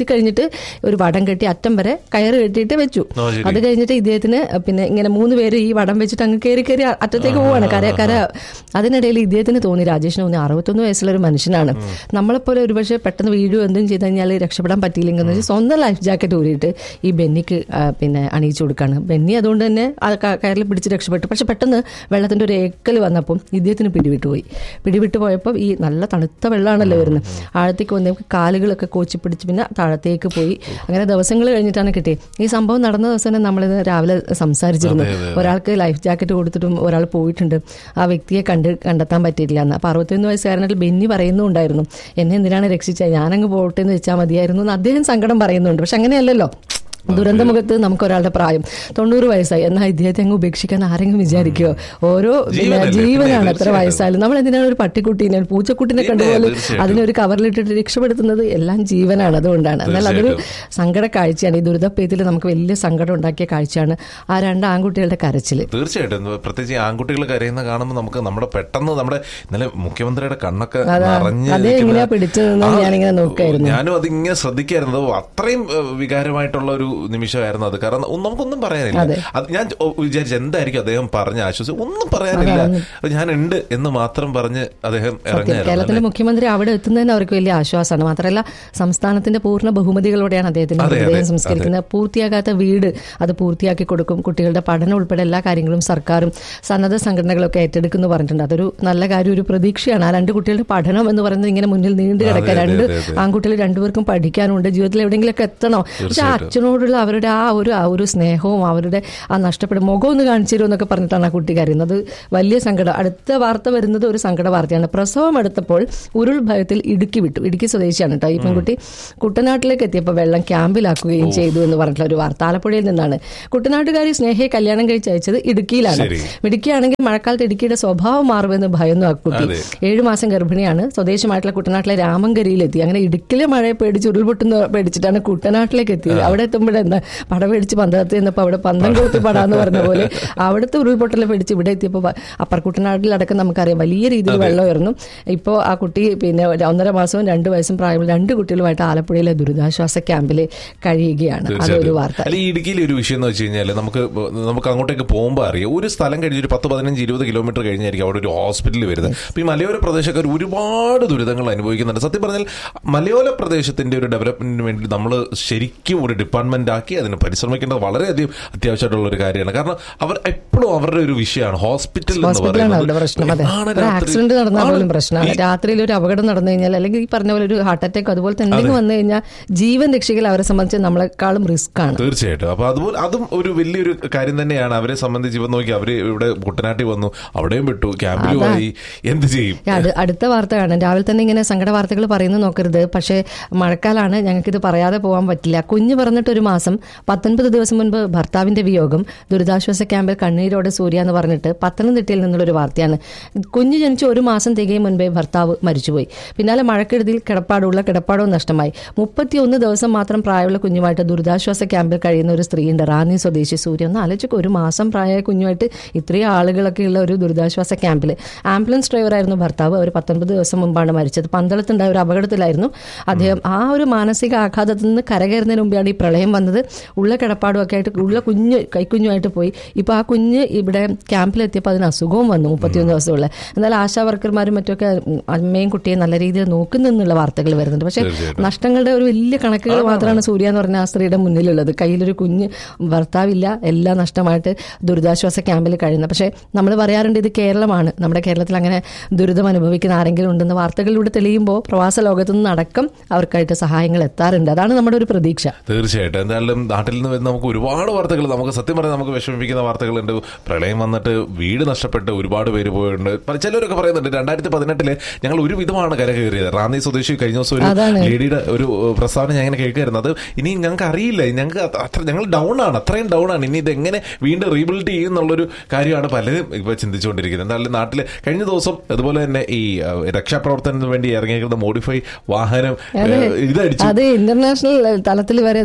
കഴിഞ്ഞിട്ട് ഒരു വടം കെട്ടി അറ്റം വരെ കയറ് കെട്ടിയിട്ട് വെച്ചു ഓ, ശരി. അത് കഴിഞ്ഞിട്ട് ഇദ്ദേഹത്തിന് പിന്നെ ഇങ്ങനെ മൂന്ന് പേര് ഈ വടം വെച്ചിട്ട് അങ്ങ് കയറി കയറി അറ്റത്തേക്ക് പോവാണ് കര കര അതിനിടയിൽ ഇദ്ദേഹത്തിന് തോന്നി രാജേഷിന് തോന്നി അറുപത്തൊന്ന് വയസ്സുള്ള ഒരു മനുഷ്യനാണ് നമ്മളെപ്പോലെ ഒരുപക്ഷെ പെട്ടെന്ന് വീഴുകയോ എന്തും ചെയ്ത് കഴിഞ്ഞാൽ രക്ഷപ്പെടാൻ പറ്റിയില്ലെങ്കിൽ എന്ന് വെച്ചാൽ സ്വന്തം ലൈഫ് ജാക്കറ്റ് ഊരിയിട്ട് ഈ ബെന്നിക്ക് ആ, പിന്നെ അണിയിച്ചു കൊടുക്കാണ് ബെന്നി അതുകൊണ്ട് തന്നെ ആ ക- കയറിൽ പിടിച്ച് രക്ഷപ്പെട്ടു പക്ഷെ പെട്ടെന്ന് വെള്ളത്തിന്റെ ഒരു ഏക്കൽ വന്നപ്പം ഇദ്ദേഹത്തിന് പിടിവിട്ടു പോയി പിടിവിട്ട് പോയപ്പോൾ ഈ നല്ല തണുത്ത വെള്ളമാണല്ലോ വരുന്നത് ആഴത്തേക്ക് വന്ന കാലുകളൊക്കെ കോച്ചി പിടിച്ച് പിന്നെ താഴത്തേക്ക് പോയി അങ്ങനെ ദിവസങ്ങൾ കഴിഞ്ഞിട്ടാണ് കിട്ടിയത് ഈ സംഭവം നടന്ന ദിവസം തന്നെ നമ്മളിത് രാവിലെ സംസാരിച്ചിരുന്നു ഒരാൾക്ക് ലൈഫ് ജാക്കറ്റ് കൊടുത്തിട്ടും ഒരാൾ പോയിട്ടുണ്ട് ആ വ്യക്തിയെ കണ്ട് കണ്ടെത്താൻ പറ്റിയില്ല എന്ന് അപ്പൊ അറുപത്തിയൊന്ന് വയസ്സുകാരനായിട്ട് ബെന്നി പറയുന്നുണ്ടായിരുന്നു എന്നെ എന്തിനാണ് രക്ഷിച്ചത് ഞാനങ്ങ് പോട്ടെ എന്ന് വെച്ചാൽ മതിയായിരുന്നു എന്ന് അദ്ദേഹം സങ്കടം പറയുന്നുണ്ട് പക്ഷെ അങ്ങനെയല്ലല്ലോ ദുരന്തമുഖത്ത് നമുക്ക് ഒരാളുടെ പ്രായം തൊണ്ണൂറ് വയസ്സായി എന്നാൽ ഇദ്ദേഹത്തെ അങ്ങ് ഉപേക്ഷിക്കാൻ ആരെങ്കിലും വിചാരിക്കുമോ ഓരോ പിന്നെ ജീവനല്ലേ? ജീവനാണ് പിന്നെ എത്ര വയസ്സായാലും നമ്മൾ എന്തിനാണ് ഒരു പട്ടിക്കുട്ടീനെ ഒരു പൂച്ചക്കുട്ടിനെ പിന്നെ, കണ്ടുപോലെ തീർച്ചയായിട്ടും. അതിനൊരു കവറിലിട്ടിട്ട് രക്ഷപ്പെടുത്തുന്നത് എല്ലാം ജീവനാണ് അതുകൊണ്ടാണ് എന്നാൽ അതൊരു സങ്കട കാഴ്ചയാണ് ഈ ദുരിതപ്പേത്തിൽ നമുക്ക് വലിയ സങ്കടം ഉണ്ടാക്കിയ കാഴ്ചയാണ് ആ രണ്ട് ആൺകുട്ടികളുടെ കരച്ചില് തീർച്ചയായിട്ടും പ്രത്യേകിച്ച് ഈ ആൺകുട്ടികൾ കരയുന്ന കാണുമ്പോൾ നമുക്ക് നമ്മുടെ പെട്ടെന്ന് നമ്മുടെ ഇന്നലെ മുഖ്യമന്ത്രിയുടെ കണ്ണൊക്കെ അതാ. നിറഞ്ഞ് അതേ നിൽക്കുന്ന- എങ്ങനെയാ പിടിച്ചതെന്ന് ആ, ഞാനിങ്ങനെ നോക്കുമായിരുന്നു. ഞാനും അതിങ്ങനെ ശ്രദ്ധിക്കായിരുന്നു അത്രയും ഏഹ്, വികാരമായിട്ടുള്ള ഒരു നിമിഷമായിരുന്നു അത് കാരണം ഒന്നും- നമുക്കൊന്നും പറയാനില്ല അതെ. അത് ഞാൻ ചോ- വിചാരിച്ചു എന്തായിരിക്കും അദ്ദേഹം പറഞ്ഞ ആശ്വസിച്ച് ഒന്നും പറയാനില്ല ഞാൻ ഉണ്ട് എന്ന് മാത്രം പറഞ്ഞ് അദ്ദേഹം സത്യം ഇറങ്ങിയായിരുന്നു കേരളത്തിന്റെ മുഖ്യമന്ത്രി അവിടെ എത്തുന്നതിന് അവർക്ക് വലിയ ആശ്വാസമാണ് മാത്രമല്ല സംസ്ഥാനത്തിന്റെ പൂർണ്ണ ബഹുമതികളോടെയാണ് അദ്ദേഹത്തിന്റെ അതെ, അതെ, മൃതദേഹം സംസ്കരിക്കുന്നത് പൂർത്തിയാകാത്ത വീട് അത് പൂർത്തിയാക്കി കൊടുക്കും കുട്ടികളുടെ പഠനം ഉൾപ്പെടെ എല്ലാ കാര്യങ്ങളും സർക്കാരും സന്നദ്ധ സംഘടനകളൊക്കെ ഏറ്റെടുക്കുന്നു പറഞ്ഞിട്ടുണ്ട് അതൊരു നല്ല കാര്യം ഒരു പ്രതീക്ഷയാണ് ആ രണ്ട് കുട്ടികളുടെ പഠനം എന്ന് പറയുന്നത് ഇങ്ങനെ മുന്നിൽ നീണ്ടു കിടക്കുക അതെ, രണ്ട് അതെ, അതെ. ആൺകുട്ടികൾ രണ്ടുപേർക്കും പഠിക്കാനുണ്ട് ജീവിതത്തിൽ എവിടെയെങ്കിലൊക്കെ എത്തണം പക്ഷെ ആ അച്ഛനോടുള്ള അവരുടെ ആ ഒരു ആ ഒരു സ്നേഹവും അവരുടെ ആ നഷ്ടപ്പെടും മുഖം ഒന്ന് കാണിച്ചു തരുമോ എന്നൊക്കെ പറഞ്ഞിട്ടാണ് ആ കുട്ടി കരയുന്നത് വലിയ സങ്കടം അടുത്ത വാർത്ത വരുന്നത് ഒരു സങ്കട വാർത്തയാണ് പ്രസവം എടുത്തപ്പോൾ ഉരുൾ ഭയത്തിൽ ഇടുക്കി വിട്ടു ഇടുക്കി സ്വദേശിയാണ് കേട്ടോ ഈ പെൺകുട്ടി കുട്ടനാട്ടിലേക്ക് എത്തിയപ്പോൾ വെള്ളം ക്യാമ്പിലാക്കുകയും ചെയ്തു എന്ന് പറഞ്ഞിട്ടുള്ള ഒരു വാർത്ത ആലപ്പുഴയിൽ നിന്നാണ് കുട്ടനാട്ടുകാരി സ്നേഹയെ കല്യാണം കഴിച്ച് അയച്ചത് ഇടുക്കിയിലാണ് ശരി. ഇടുക്കിയാണെങ്കിൽ മഴക്കാലത്ത് ഇടുക്കിയുടെ സ്വഭാവം മാറുമെന്ന് ഭയന്നു ആ കുട്ടി അതെ. ഏഴു മാസം ഗർഭിണിയാണ് സ്വദേശമായിട്ടുള്ള കുട്ടനാട്ടിലെ രാമങ്കരിയിലെത്തി അങ്ങനെ ഇടുക്കിലെ മഴയെ പേടിച്ച് ഉരുൾപൊട്ടുന്ന പേടിച്ചിട്ടാണ് കുട്ടനാട്ടിലേക്ക് എത്തിയത് അവിടെ എത്തുമ്പോഴേ എന്താ പട പേടിച്ച് പന്തത്ത് ചെന്നപ്പോൾ അവിടെ പന്തം കൊളുത്തി പടാന്ന് പറഞ്ഞ പോലെ അവിടുത്തെ ഉരുൾപൊട്ടലെ പേടിച്ച് ഇവിടെ എത്തിയപ്പോൾ വ- അപ്പർ കുട്ടനാട്ടിലടക്കം നമുക്കറിയാം വലിയ രീതിയിൽ വെള്ളം ഉയർന്നു ഇപ്പോൾ ആ കുട്ടി പിന്നെ ഒരു ഒന്നര മാസവും രണ്ട് വയസ്സും പ്രായമുള്ള രണ്ട് കുട്ടികളുമായിട്ട് ആലപ്പുഴയിലെ ദുരിതാശ്വാസ ക്യാമ്പിൽ കഴിയുകയാണ് അതൊരു വാർത്ത അല്ല ഈ ഇടുക്കിയിലെ ഒരു വിഷയം എന്ന് വെച്ച് കഴിഞ്ഞാൽ നമുക്ക് നമുക്ക് അങ്ങോട്ടേക്ക് പോകുമ്പോൾ അറിയാം ഒരു സ്ഥലം കഴിഞ്ഞ് ഒരു പത്ത് പതിനഞ്ച് ഇരുപത് കിലോമീറ്റർ കഴിഞ്ഞായിരിക്കും അവിടെ ഒരു ഹോസ്പിറ്റൽ വരുന്നത് അപ്പൊ ഈ മലയോര പ്രദേശക്കാർ ഒരുപാട് ദുരിതങ്ങൾ അനുഭവിക്കുന്നുണ്ട് സത്യം പറഞ്ഞാൽ മലയോര പ്രദേശത്തിന്റെ ഒരു ഡെവലപ്മെന്റിന് വേണ്ടി നമ്മൾ ശരിക്കും ഒരു ഡിപ്പാർട്ട്മെന്റ് ആക്കി അതിന് പരിശ്രമിക്കേണ്ടത് വളരെയധികം അത്യാവശ്യമായിട്ടുള്ള ഒരു കാര്യമാണ് കാരണം അവർ എപ്പോഴും അവരുടെ ഒരു വിഷയമാണ് ഹോസ്പിറ്റൽ എന്ന് ഹോസ്പിറ്റലാണ് അവരുടെ പ്രശ്നം അതെ ആണ് ഒരു രാത്രി- ആക്സിഡന്റ് നടന്നാൽ ആണ്. പോലും പ്രശ്നമാണ് രാത്രിയിൽ ഒരു അപകടം നടന്നു കഴിഞ്ഞാൽ അല്ലെങ്കിൽ ഈ പറഞ്ഞ പോലെ ഒരു ഹാർട്ട് അറ്റാക്ക് അതുപോലെ തന്നെ എന്തെങ്കിലും വന്നു കഴിഞ്ഞാൽ ജീവൻ രക്ഷിക്കൽ അവരെ സംബന്ധിച്ച് നമ്മളെക്കാളും റിസ്ക് ആണ് തീർച്ചയായിട്ടും അപ്പൊ അതുപോലെ അതും ഒരു വലിയൊരു കാര്യം തന്നെയാണ് അവരെ സംബന്ധിച്ച് ഇപ്പൊ നോക്കി അവര് ഇവിടെ കുട്ടനാട്ടിൽ വന്നു അവിടെയും വിട്ടു ക്യാമ്പിൽ പോയി എന്ത് ചെയ്യും ഈ അടു- അടുത്ത വാർത്ത കാണാം രാവിലെ തന്നെ ഇങ്ങനെ സങ്കട വാർത്തകൾ പറയുന്നു നോക്കരുത് പക്ഷേ മഴക്കാലാണ് ഞങ്ങൾക്കിത് പറയാതെ പോകാൻ പറ്റില്ല കുഞ്ഞ് പറഞ്ഞിട്ട് ഒരു മാസം പത്തൊൻപത് ദിവസം മുൻപ് ഭർത്താവിന്റെ വിയോഗം ദുരിതാശ്വാസ ക്യാമ്പിൽ കണ്ണീരോടെ സൂര്യ എന്ന് പറഞ്ഞിട്ട് പത്തനംതിട്ടയിൽ നിന്നുള്ള ഒരു വാർത്തയാണ് കുഞ്ഞ് ജനിച്ച ഒരു മാസം തികയും മുൻപേ ഭർത്താവ് മരിച്ചുപോയി പിന്നാലെ മഴക്കെടുതിയിൽ കിടപ്പാടുള്ള കിടപ്പാടവും നഷ്ടമായി മുപ്പത്തിയൊന്ന് ദിവസം മാത്രം പ്രായമുള്ള കുഞ്ഞുമായിട്ട് ദുരിതാശ്വാസ ക്യാമ്പിൽ കഴിയുന്ന ഒരു സ്ത്രീയുണ്ട് റാന്നി സ്വദേശി സൂര്യ ഒന്ന് ആലോചിക്കും ഒരു മാസം പ്രായമായ കുഞ്ഞുമായിട്ട് ഇത്രയും ആളുകളൊക്കെ ഉള്ള ഒരു ദുരിതാശ്വാസ ക്യാമ്പിൽ ആംബുലൻസ് ഡ്രൈവറായിരുന്നു ഭർത്താവ് അവർ പത്തൊൻപത് ദിവസം മുമ്പാണ് മരിച്ചത് പന്തളത്തുണ്ടായ ഒരു അപകടത്തിലായിരുന്നു അദ്ദേഹം ആ ഒരു മാനസിക ആഘാതത്തിൽ നിന്ന് കരകയറുന്നതിന് മുമ്പാണ് ഈ പ്രളയം വന്നത് ഉള്ള കിടപ്പാടും ഒക്കെ ആയിട്ട് ഉള്ള കുഞ്ഞ് കൈക്കുഞ്ഞുമായിട്ട് പോയി ഇപ്പൊ ആ കുഞ്ഞ് ഇവിടെ ക്യാമ്പിലെത്തിയപ്പോൾ അതിന് അസുഖവും വന്നു മുപ്പത്തിയൊന്ന് ദിവസമുള്ള എന്നാൽ ആശാ വർക്കർമാരും മറ്റൊക്കെ ഉം, അമ്മയും കുട്ടിയെ നല്ല രീതിയിൽ നോക്കുന്നെന്നുള്ള വാർത്തകൾ വരുന്നുണ്ട് പക്ഷെ നഷ്ടങ്ങളുടെ ഒരു വലിയ കണക്കുകൾ മാത്രമാണ് സൂര്യ എന്ന് പറഞ്ഞ ആ സ്ത്രീയുടെ മുന്നിലുള്ളത് കയ്യിലൊരു കുഞ്ഞ് ഭർത്താവില്ല എല്ലാം നഷ്ടമായിട്ട് ദുരിതാശ്വാസ ക്യാമ്പിൽ കഴിയുന്നത് പക്ഷേ നമ്മൾ പറയാറുണ്ട് ഇത് കേരളമാണ് നമ്മുടെ കേരളത്തിൽ അങ്ങനെ ദുരിതം അനുഭവിക്കുന്ന ആരെങ്കിലും ഉണ്ടെന്ന് വാർത്തകളിലൂടെ തെളിയുമ്പോൾ പ്രവാസ ലോകത്തു നിന്നടക്കം അവർക്കായിട്ട് സഹായങ്ങൾ എത്താറുണ്ട് അതാണ് നമ്മുടെ ഒരു പ്രതീക്ഷ തീർച്ചയായിട്ടും എന്തായാലും നാട്ടിൽ നിന്ന് വരുന്ന നമുക്ക് ഒരുപാട് വാർത്തകൾ നമുക്ക് സത്യം പറഞ്ഞാൽ നമുക്ക് വിഷമിപ്പിക്കുന്ന വാർത്തകളുണ്ട് പ്രളയം വന്നിട്ട് വീട് നഷ്ടപ്പെട്ട് ഒരുപാട് പേര് പോയിട്ടുണ്ട് പല- ചിലരൊക്കെ പറയുന്നുണ്ട് രണ്ടായിരത്തി പതിനെട്ടില് ഞങ്ങൾ ഒരു വിധമാണ് കര കയറിയത് റാന്നി സ്വദേശി കഴിഞ്ഞ ദിവസം ഒരു അതാണ്. ലേഡിയുടെ ഒരു ഏഹ്, പ്രസ്താവന ഞാൻ ഇങ്ങനെ കേൾക്കായിരുന്നു അത് ഇനി ഞങ്ങൾക്ക് അറിയില്ല ഞങ്ങൾക്ക് അത് അത്ര ഞങ്ങൾ ഡൗൺ ആണ് അത്രയും ഡൗൺ ആണ് ഇനി ഇത് എങ്ങനെ വീണ്ടും റീബിൽഡ് ചെയ്യും എന്നുള്ളൊരു കാര്യമാണ് പലരും ഇപ്പൊ ചിന്തിച്ചുകൊണ്ടിരിക്കുന്നത് എന്തായാലും നാട്ടില് കഴിഞ്ഞ ദിവസം അതുപോലെ തന്നെ ഈ ഏഹ്, രക്ഷാപ്രവർത്തനത്തിന് വേണ്ടി ഇറങ്ങിയിരിക്കുന്ന മോഡിഫൈ വാഹനം അതെ. ഏഹ്, ഇതടിച്ചു അത് ഇന്റർനാഷണൽ തലത്തിൽ വരെ അത് പോയി അല്ലേ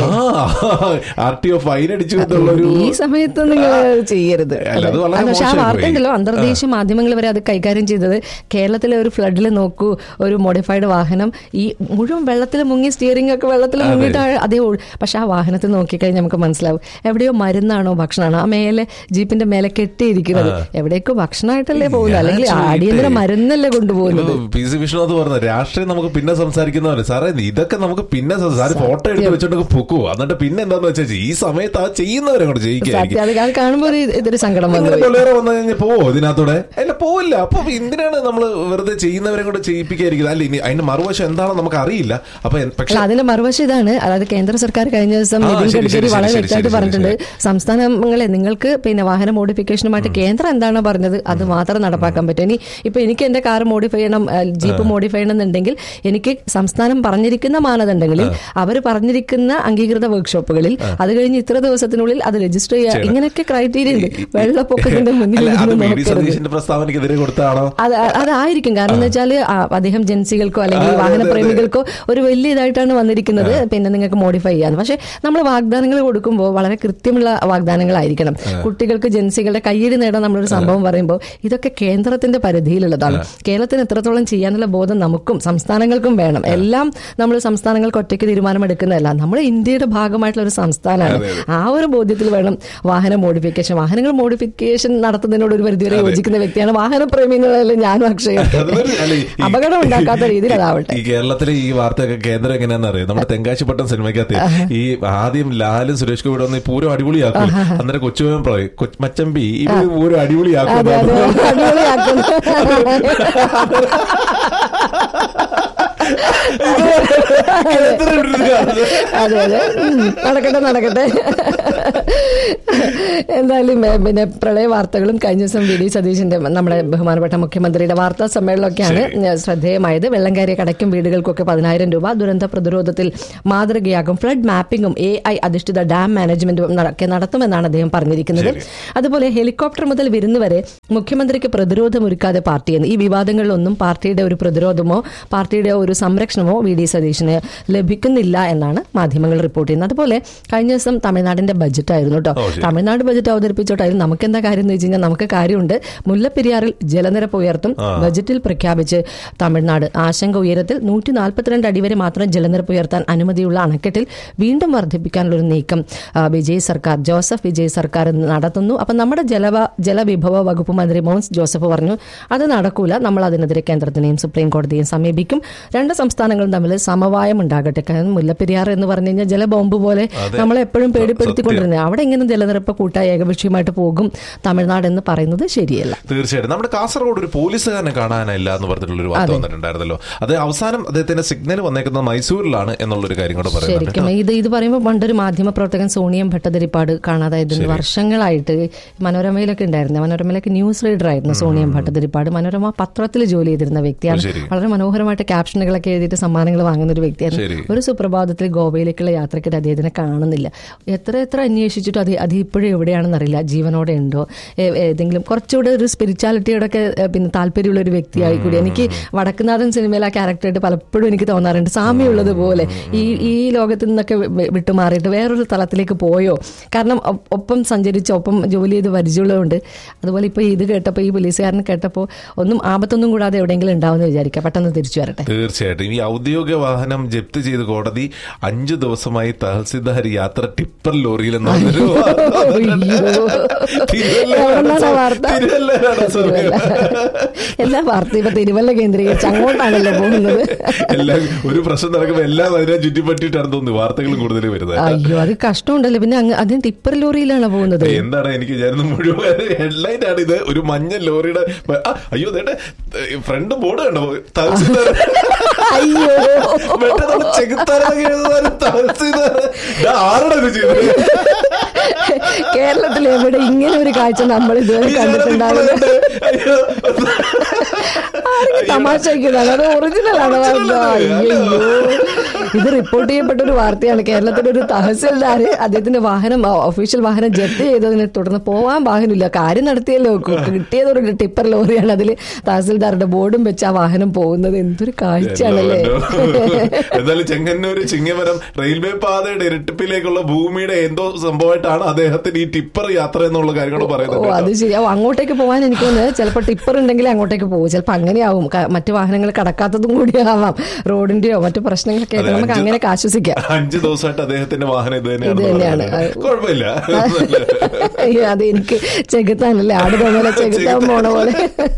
ആർ ടി ഒ ഫൈൻ അടിച്ചു എന്നുള്ളൊരു ഈ സമയത്ത് നിങ്ങൾ ചെയ്യരുത് അല്ല, അത് വളരെ അത് പക്ഷെ ആ മോശമായി വാർത്ത പോയി. ഉണ്ടല്ലോ അന്തർദേശീയ മാധ്യമങ്ങൾ വരെ അത് കൈകാര്യം ചെയ്തത് കേരളത്തിലെ ഒരു ഫ്ലഡിൽ നോക്കൂ ഒരു മോഡിഫൈഡ് വാഹനം ഈ മുഴുവൻ വെള്ളത്തിൽ മുങ്ങി സ്റ്റിയറിംഗ് ഒക്കെ വെള്ളത്തിൽ മുങ്ങിയിട്ട് ആ- അതേ ഒഴു- പക്ഷെ ആ വാഹനത്തിൽ നോക്കിക്കഴിഞ്ഞാൽ നമുക്ക് മനസ്സിലാവും എവിടെയോ മരുന്നാണോ ഭക്ഷണമാണോ ആ മേലെ ജീപ്പിന്റെ മേലെ കെട്ടിയിരിക്കുന്നത് എവിടേക്കോ ഭക്ഷണമായിട്ടല്ലേ പോകുന്നത് അല്ലെങ്കിൽ ഞാൻ അടിയന്തര ചോദിക്കട്ടെ? മരുന്നല്ലേ കൊണ്ടുപോകുന്നത് ഇപ്പൊ പി സി വിഷ്ണു പറഞ്ഞ രാഷ്ട്രീയം നമുക്ക് പിന്നെ സംസാരിക്കുന്നവര് സാറേ ഇതൊക്കെ നമുക്ക് പിന്നെ സം- സാറ് ഫോട്ടോ എടുത്ത് വെച്ചോണ്ട് പൊക്കുവോ എന്നിട്ട് പിന്നെ എന്താന്ന് വെച്ചാൽ ഈ സമയത്ത് ആ ചെയ്യുന്നവരെ കൂടെ ജയിക്കായിരിക്കും സത്യം അത് അത് കാണുമ്പോൾ ഒരു ഇതൊരു സങ്കടം വന്നു നിങ്ങളുടെ പോയി. പിള്ളേരെ വന്നു കഴിഞ്ഞാൽ പോവോ ഇതിനകത്തൂടെ അല്ല പോവില്ല അപ്പൊ എന്തിനാണ് നമ്മൾ വെറുതെ ചെയ്യുന്നവരെ കൂടെ ചെയ്യിപ്പിക്കായിരിക്കുന്നത് അല്ല ഇനി അതിന്റെ മറുവശം എന്താണെന്ന് നമുക്ക് അറിയില്ല അപ്പൊ എൻ- പക്ഷെ അല്ല അതിന്റെ മറുവശം ഇതാണ് അതായത് കേന്ദ്ര സർക്കാർ കഴിഞ്ഞ ദിവസം ആ, നിതിൻ ശരി, ഗഡ്കരി ശരി, വളരെ ശരി, വ്യക്തമായിട്ട് ശരി, പറഞ്ഞിട്ടുണ്ട് സംസ്ഥാനങ്ങളെ നിങ്ങൾക്ക് പിന്നെ വാഹന മോഡിഫിക്കേഷനുമായിട്ട് കേന്ദ്രം എന്താണ് പറഞ്ഞത് അത് മാത്രം നടപ്പാക്കാൻ പറ്റും ഇനി ഇപ്പൊ എനിക്ക് എന്റെ കാർ മോഡിഫൈ ചെയ്യണം ആ, ജീപ്പ് മോഡിഫൈ ചെയ്യണം എന്നുണ്ടെങ്കിൽ എനിക്ക് സംസ്ഥാനം പറഞ്ഞിരിക്കുന്ന മാനദണ്ഡങ്ങളിൽ അവർ പറഞ്ഞിരിക്കുന്ന അംഗീകൃത വർക്ക്ഷോപ്പുകളിൽ അത് കഴിഞ്ഞ് ഇത്ര ദിവസത്തിനുള്ളിൽ അത് രജിസ്റ്റർ ചെയ്യുക ഇങ്ങനെയൊക്കെ ക്രൈറ്റീരിയ ഉണ്ട് വെള്ളപ്പൊക്കത്തിന്റെ മുന്നിൽ അല്ല അത് ഇരുന്ന് വി ഡി നോക്കരുത് സതീശന്റെ പ്രസ്താവനയ്ക്കെതിരെ കൊടുത്താണോ അത് അതായിരിക്കും കാരണം എന്ന് വെച്ചാൽ അദ്ദേഹം ജൻസികൾക്കോ അല്ലെങ്കിൽ ആ, അതെ, വാഹന അതെ, അതെ. പ്രേമികൾക്കോ ഒരു വലിയ ഇതായിട്ടാണ് വന്നിരിക്കുന്നത് പിന്നെ നിങ്ങൾക്ക് മോഡിഫൈ ചെയ്യാൻ പക്ഷെ നമ്മൾ വാഗ്ദാനങ്ങൾ കൊടുക്കുമ്പോൾ വളരെ കൃത്യമുള്ള വാഗ്ദാനങ്ങളായിരിക്കണം കുട്ടികൾക്ക് ജൻസികളുടെ കയ്യടി നേടാൻ നമ്മളൊരു സംഭവം പറയുമ്പോൾ ഇതൊക്കെ കേന്ദ്രത്തിന്റെ പരിധിയിലുള്ളതാണ് കേരളത്തിന് എത്രത്തോളം ചെയ്യാനുള്ള ബോധം നമുക്കും സംസ്ഥാനങ്ങൾക്കും വേണം എല്ലാം നമ്മൾ സംസ്ഥാനങ്ങൾക്ക് ഒറ്റയ്ക്ക് തീരുമാനമെടുക്കുന്നതല്ല നമ്മൾ ഇന്ത്യയുടെ ഭാഗമായിട്ടുള്ള ഒരു സംസ്ഥാനമാണ് ആ ഒരു ബോധ്യത്തിൽ വേണം വാഹന മോഡിഫിക്കേഷൻ വാഹനങ്ങൾ മോഡിഫിക്കേഷൻ നടത്തുന്നതിനോട് ഒരു പരിധിവരെ യോജിക്കുന്ന വ്യക്തിയാണ് വാഹനപ്രേമി എന്നതല്ല ഞാനും അക്ഷയം അതൊരു- അല്ല, ഈ- അപകടം ഉണ്ടാക്കാത്ത രീതിയിൽ അതാവട്ടെ ഈ കേരളത്തിലെ ഈ വാർത്തയൊക്കെ കേന്ദ്രം എങ്ങനെയാണെന്ന് അറിയാം നമ്മുടെ തെങ്കാശിപ്പട്ടം സിനിമയ്ക്കകത്ത് ഈ ആദ്യം ലാലും സുരേഷ് ഗോപി വന്ന് ഈ പൂരം അടിപൊളിയാക്കും അന്നേരം കൊച്ചുമോൻ പറയും "കൊച്ച് മച്ചമ്പി ഈ പൂരം അടിപൊളിയാക്കും അതെ അതെ അടിപൊളിയാക്കുന്നു അതെ അതെ ഉം. നടക്കട്ടെ നടക്കട്ടെ എന്തായാലും ഏ, പിന്നെ പ്രളയ വാർത്തകളും കഴിഞ്ഞ ദിവസം വി ഡി സതീശന്റെ നമ്മുടെ ബഹുമാനപ്പെട്ട മുഖ്യമന്ത്രിയുടെ വാർത്താ സമ്മേളനമൊക്കെയാണ് ഏ, ശ്രദ്ധേയമായത് വെള്ളം കയറിയ കടയ്ക്കും വീടുകൾക്കൊക്കെ പതിനായിരം രൂപ ദുരന്ത പ്രതിരോധത്തിൽ മാതൃകയാകും ഫ്ലഡ് മാപ്പിംഗും എ ഐ അധിഷ്ഠിത ഡാം മാനേജ്മെന്റും നട- ഒക്കെ നടത്തുമെന്നാണ് അദ്ദേഹം പറഞ്ഞിരിക്കുന്നത് അതുപോലെ ഹെലികോപ്റ്റർ മുതൽ വിരുന്ന് വരെ മുഖ്യമന്ത്രിക്ക് പ്രതിരോധമൊരുക്കാതെ പാർട്ടിയെന്ന് ഈ വിവാദങ്ങളിലൊന്നും പാർട്ടിയുടെ ഒരു പ്രതിരോധമോ പാർട്ടിയുടെ ഒരു സംരക്ഷണമോ വി ഡി സതീശന് ലഭിക്കുന്നില്ല എന്നാണ് മാധ്യമങ്ങൾ റിപ്പോർട്ട് ചെയ്യുന്നത് അതുപോലെ കഴിഞ്ഞ ദിവസം തമിഴ്നാടിന്റെ ബജറ്റ് ആയിരുന്നു കേട്ടോ ഓ, ശരി. തമിഴ്നാട് ബജറ്റ് അവതരിപ്പിച്ചോട്ടായിരുന്നു നമുക്ക് എന്താ കാര്യം എന്ന് വെച്ച് കഴിഞ്ഞാൽ നമുക്ക് കാര്യമുണ്ട് മുല്ലപ്പെരിയാറിൽ ജലനിരപ്പ് ഉയർത്തും ബജറ്റിൽ പ്രഖ്യാപിച്ച് തമിഴ്നാട് ആശങ്ക ഉയരത്തിൽ നൂറ്റി നാൽപ്പത്തിരണ്ട് അടി വരെ മാത്രം ജലനിരപ്പ് ഉയർത്താൻ അനുമതിയുള്ള അണക്കെട്ടിൽ വീണ്ടും വർദ്ധിപ്പിക്കാനുള്ള ഒരു നീക്കം ആ, വിജയ് സർക്കാർ ജോസഫ് വിജയ് സർക്കാർ ഇന്ന് നടത്തുന്നു അപ്പം നമ്മുടെ ജലവ ജലവിഭവ വകുപ്പ് മന്ത്രി മോൻസ് ജോസഫ് പറഞ്ഞു അത് നടക്കൂല നമ്മൾ അതിനെതിരെ കേന്ദ്രത്തിനെയും സുപ്രീം കോടതിയെയും സമീപിക്കും രണ്ട് സംസ്ഥാനങ്ങളും തമ്മിൽ സമവായം ഉണ്ടാകട്ടെ കാരണം മുല്ലപ്പെരിയാർ എന്ന് പറഞ്ഞു കഴിഞ്ഞാൽ ജലബോംബ് പോലെ നമ്മളെ എപ്പോഴും പേടിപ്പെടുത്തിക്കൊണ്ടിരുന്നത് അവിടെ ഇങ്ങനെ ജലനിരപ്പ് കൂട്ടായി ഏകപക്ഷീയമായിട്ട് പോകും തമിഴ്നാട് എന്ന് പറയുന്നത് ശരിയല്ല തീർച്ചയായിട്ടും നമ്മുടെ കാസർഗോഡ് ഒരു പോലീസുകാരനെ കാണാനില്ല എന്ന് പറഞ്ഞിട്ടുള്ള ഒരു വാർത്ത വന്നിട്ടുണ്ടായിരുന്നല്ലോ അത് അവസാനം അദ്ദേഹത്തിന്റെ സിഗ്നൽ വന്നേക്കുന്നത് മൈസൂരിലാണ് എന്നുള്ളൊരു കാര്യം കൂടെ പറയുന്നുണ്ട് ശരിക്കും ഇത് ഇത് പറയുമ്പോൾ പണ്ടൊരു മാധ്യമ പ്രവർത്തകൻ സോണിയം ഭട്ടതിരിപ്പാട് കാണാതായിരുന്നു വർഷങ്ങളായിട്ട് മനോരമയിലൊക്കെ ഉണ്ടായിരുന്നു മനോരമയിലൊക്കെ ന്യൂസ് റീഡർ ആയിരുന്നു സോണിയം ഭട്ടതിരിപ്പാട് മനോരമ പത്രത്തിൽ ജോലി ചെയ്തിരുന്ന വ്യക്തിയാണ് ശരി. വളരെ മനോഹരമായിട്ട് ക്യാപ്ഷനുകളൊക്കെ എഴുതിയിട്ട് സമ്മാനങ്ങൾ വാങ്ങുന്ന ഒരു ശരി. വ്യക്തിയായിരുന്നു ഒരു സുപ്രഭാതത്തിൽ ഗോവയിലേക്കുള്ള യാത്രയ്ക്കിടെ അദ്ദേഹത്തിനെ കാണുന്നില്ല എത്ര എത്ര അന്വേഷിച്ചിട്ടും അത് അത് ഇപ്പോഴും എവിടെയാണെന്ന് അറിയില്ല ജീവനോടെ ഉണ്ടോ ഏ- ഏതെങ്കിലും കുറച്ചുകൂടെ ഒരു സ്പിരിച്വാലിറ്റിയോടെ ഒക്കെ ഏ, പിന്നെ താല്പര്യമുള്ള ഒരു വ്യക്തിയായി കൂടി എനിക്ക് വടക്കുനാഥൻ സിനിമയിൽ ആ ക്യാരക്ടറായിട്ട് പലപ്പോഴും എനിക്ക് തോന്നാറുണ്ട് സാമ്യമുള്ളത് പോലെ ഈ ഈ ലോകത്ത് നിന്നൊക്കെ വി- വിട്ടുമാറിയിട്ട് വേറൊരു തലത്തിലേക്ക് പോയോ കാരണം ഒ- ഒപ്പം സഞ്ചരിച്ച് ഒപ്പം ജോലി ചെയ്ത് പരിചയമുള്ളതുകൊണ്ട് അതുപോലെ ഇപ്പോൾ ഇത് കേട്ടപ്പോൾ ഈ പോലീസുകാരനെ കേട്ടപ്പോൾ ഒന്നും ആപത്തൊന്നും കൂടാതെ എവിടെയെങ്കിലും ഉണ്ടാവുമെന്ന് വിചാരിക്കാം പെട്ടെന്ന് തിരിച്ചു വരട്ടെ തീർച്ചയായിട്ടും ഈ ഔദ്യോഗിക വാഹനം ജപ്തി ചെയ്ത് കോടതി അഞ്ചു ദിവസമായി തഹസിൽദാർ യാത്ര ടിപ്പർ ലോറിയിൽ എന്ന് പറഞ്ഞൊരു വാർത്ത വന്നിട്ടുണ്ട്. തിരുവല്ലയിലാണ് എവിടുന്നാണ് സ- വാർത്ത? തിരുവല്ലയിലാണ് സമയം. എല്ലാ വാർത്തയും ഇപ്പൊ തിരുവല്ല കേന്ദ്രീകരിച്ച് അങ്ങോട്ടാണല്ലോ പോകുന്നത് എല്ലാം ഒരു പ്രശ്നം നടക്കുമ്പോൾ എല്ലാം അതിനെ ചുറ്റിപ്പറ്റിയിട്ടാണ് തോന്നുന്നു വാർത്തകൾ കൂടുതൽ വരുന്നത് അയ്യോ അത് കഷ്ടമുണ്ടല്ലോ പിന്നെ അങ്ങ് അതിന് ടിപ്പർ ലോറിയിലാണ് പോകുന്നത് എന്താണ് എനിക്ക് വിചാരിക്കുന്നത് മുഴുവൻ ഹെഡ്ലൈൻ ആണ് ഇത് ഒരു മഞ്ഞ ലോറിയുടെ ആ, അയ്യോ ദേട്ടെ ഫ്രണ്ട് ബോർഡ് കണ്ടോ തഹസിൽദാർ അയ്യോ മറ്റേ നമ്മുടെ ചെകുത്താനെന്നൊക്കെ എഴുതുന്ന തഹസിൽദാർ ആരുടെ ഇത് ചെയ്തത് കേരളത്തിൽ എവിടെ ഇങ്ങനെ ഒരു കാഴ്ച നമ്മൾ ഇതുവരെ കണ്ടിട്ടുണ്ടാവില്ല അയ്യോ. ആരെങ്കിലും തമാശയ്ക്കുന്നതാണ് അത് ഒറിജിനൽ ആണ് വാർത്ത. അയ്യോ ഇത് റിപ്പോർട്ട് ചെയ്യപ്പെട്ട ഒരു വാർത്തയാണ് കേരളത്തിലെ ഒരു തഹസിൽദാർ അദ്ദേഹത്തിന്റെ വാഹനം ഒഫീഷ്യൽ വാഹനം ജപ്തി ചെയ്തതിനെ തുടർന്ന് പോവാൻ വാഹനമില്ല കാര്യം നടത്തിയല്ലോ കു- കിട്ടിയത് ഒരു ടിപ്പർ ലോറിയാണ് അതിൽ തഹസിൽദാരുടെ ബോർഡും വെച്ച് ആ വാഹനം പോകുന്നത് എന്തൊരു കാഴ്ചയാണല്ലേ എന്തായാലും ചെങ്ങന്നൂര് ചിങ്ങമരം റെയിൽവേ പാതയുടെ ഇരട്ടിപ്പിലേക്കുള്ള ഭൂമിയുടെ എന്തോ സംഭവമായിട്ടാണ് അദ്ദേഹത്തിന് ഈ ടിപ്പർ യാത്ര എന്നുള്ള കാര്യങ്ങൾ ഓ പറയുന്നത് അത് ശരിയാവും അങ്ങോട്ടേക്ക് പോകാൻ എനിക്ക് തോന്നുന്നത് ചിലപ്പോൾ ടിപ്പർ ഉണ്ടെങ്കിൽ അങ്ങോട്ടേക്ക് പോകും ചിലപ്പോൾ അങ്ങനെയാവും ക- മറ്റു വാഹനങ്ങൾ കടക്കാത്തതും കൂടി ആവാം റോഡിന്റെയോ മറ്റു പ്രശ്നങ്ങളൊക്കെ ആയിട്ട് അതെ, നമുക്ക് അഞ്ച് അങ്ങനെയൊക്കെ ആശ്വസിക്കാം അഞ്ചു ദിവസമായിട്ട് അദ്ദേഹത്തിന്റെ വാഹനം ഇത് തന്നെയാണ് ഇത് തന്നെയാണ്. പറയുന്നത്. കുഴപ്പമില്ല അയ്യോ അത് എനിക്ക് ചെകുത്താനല്ലേ ആട് പോലെ ചെകുത്താൻ പോണ പോലെ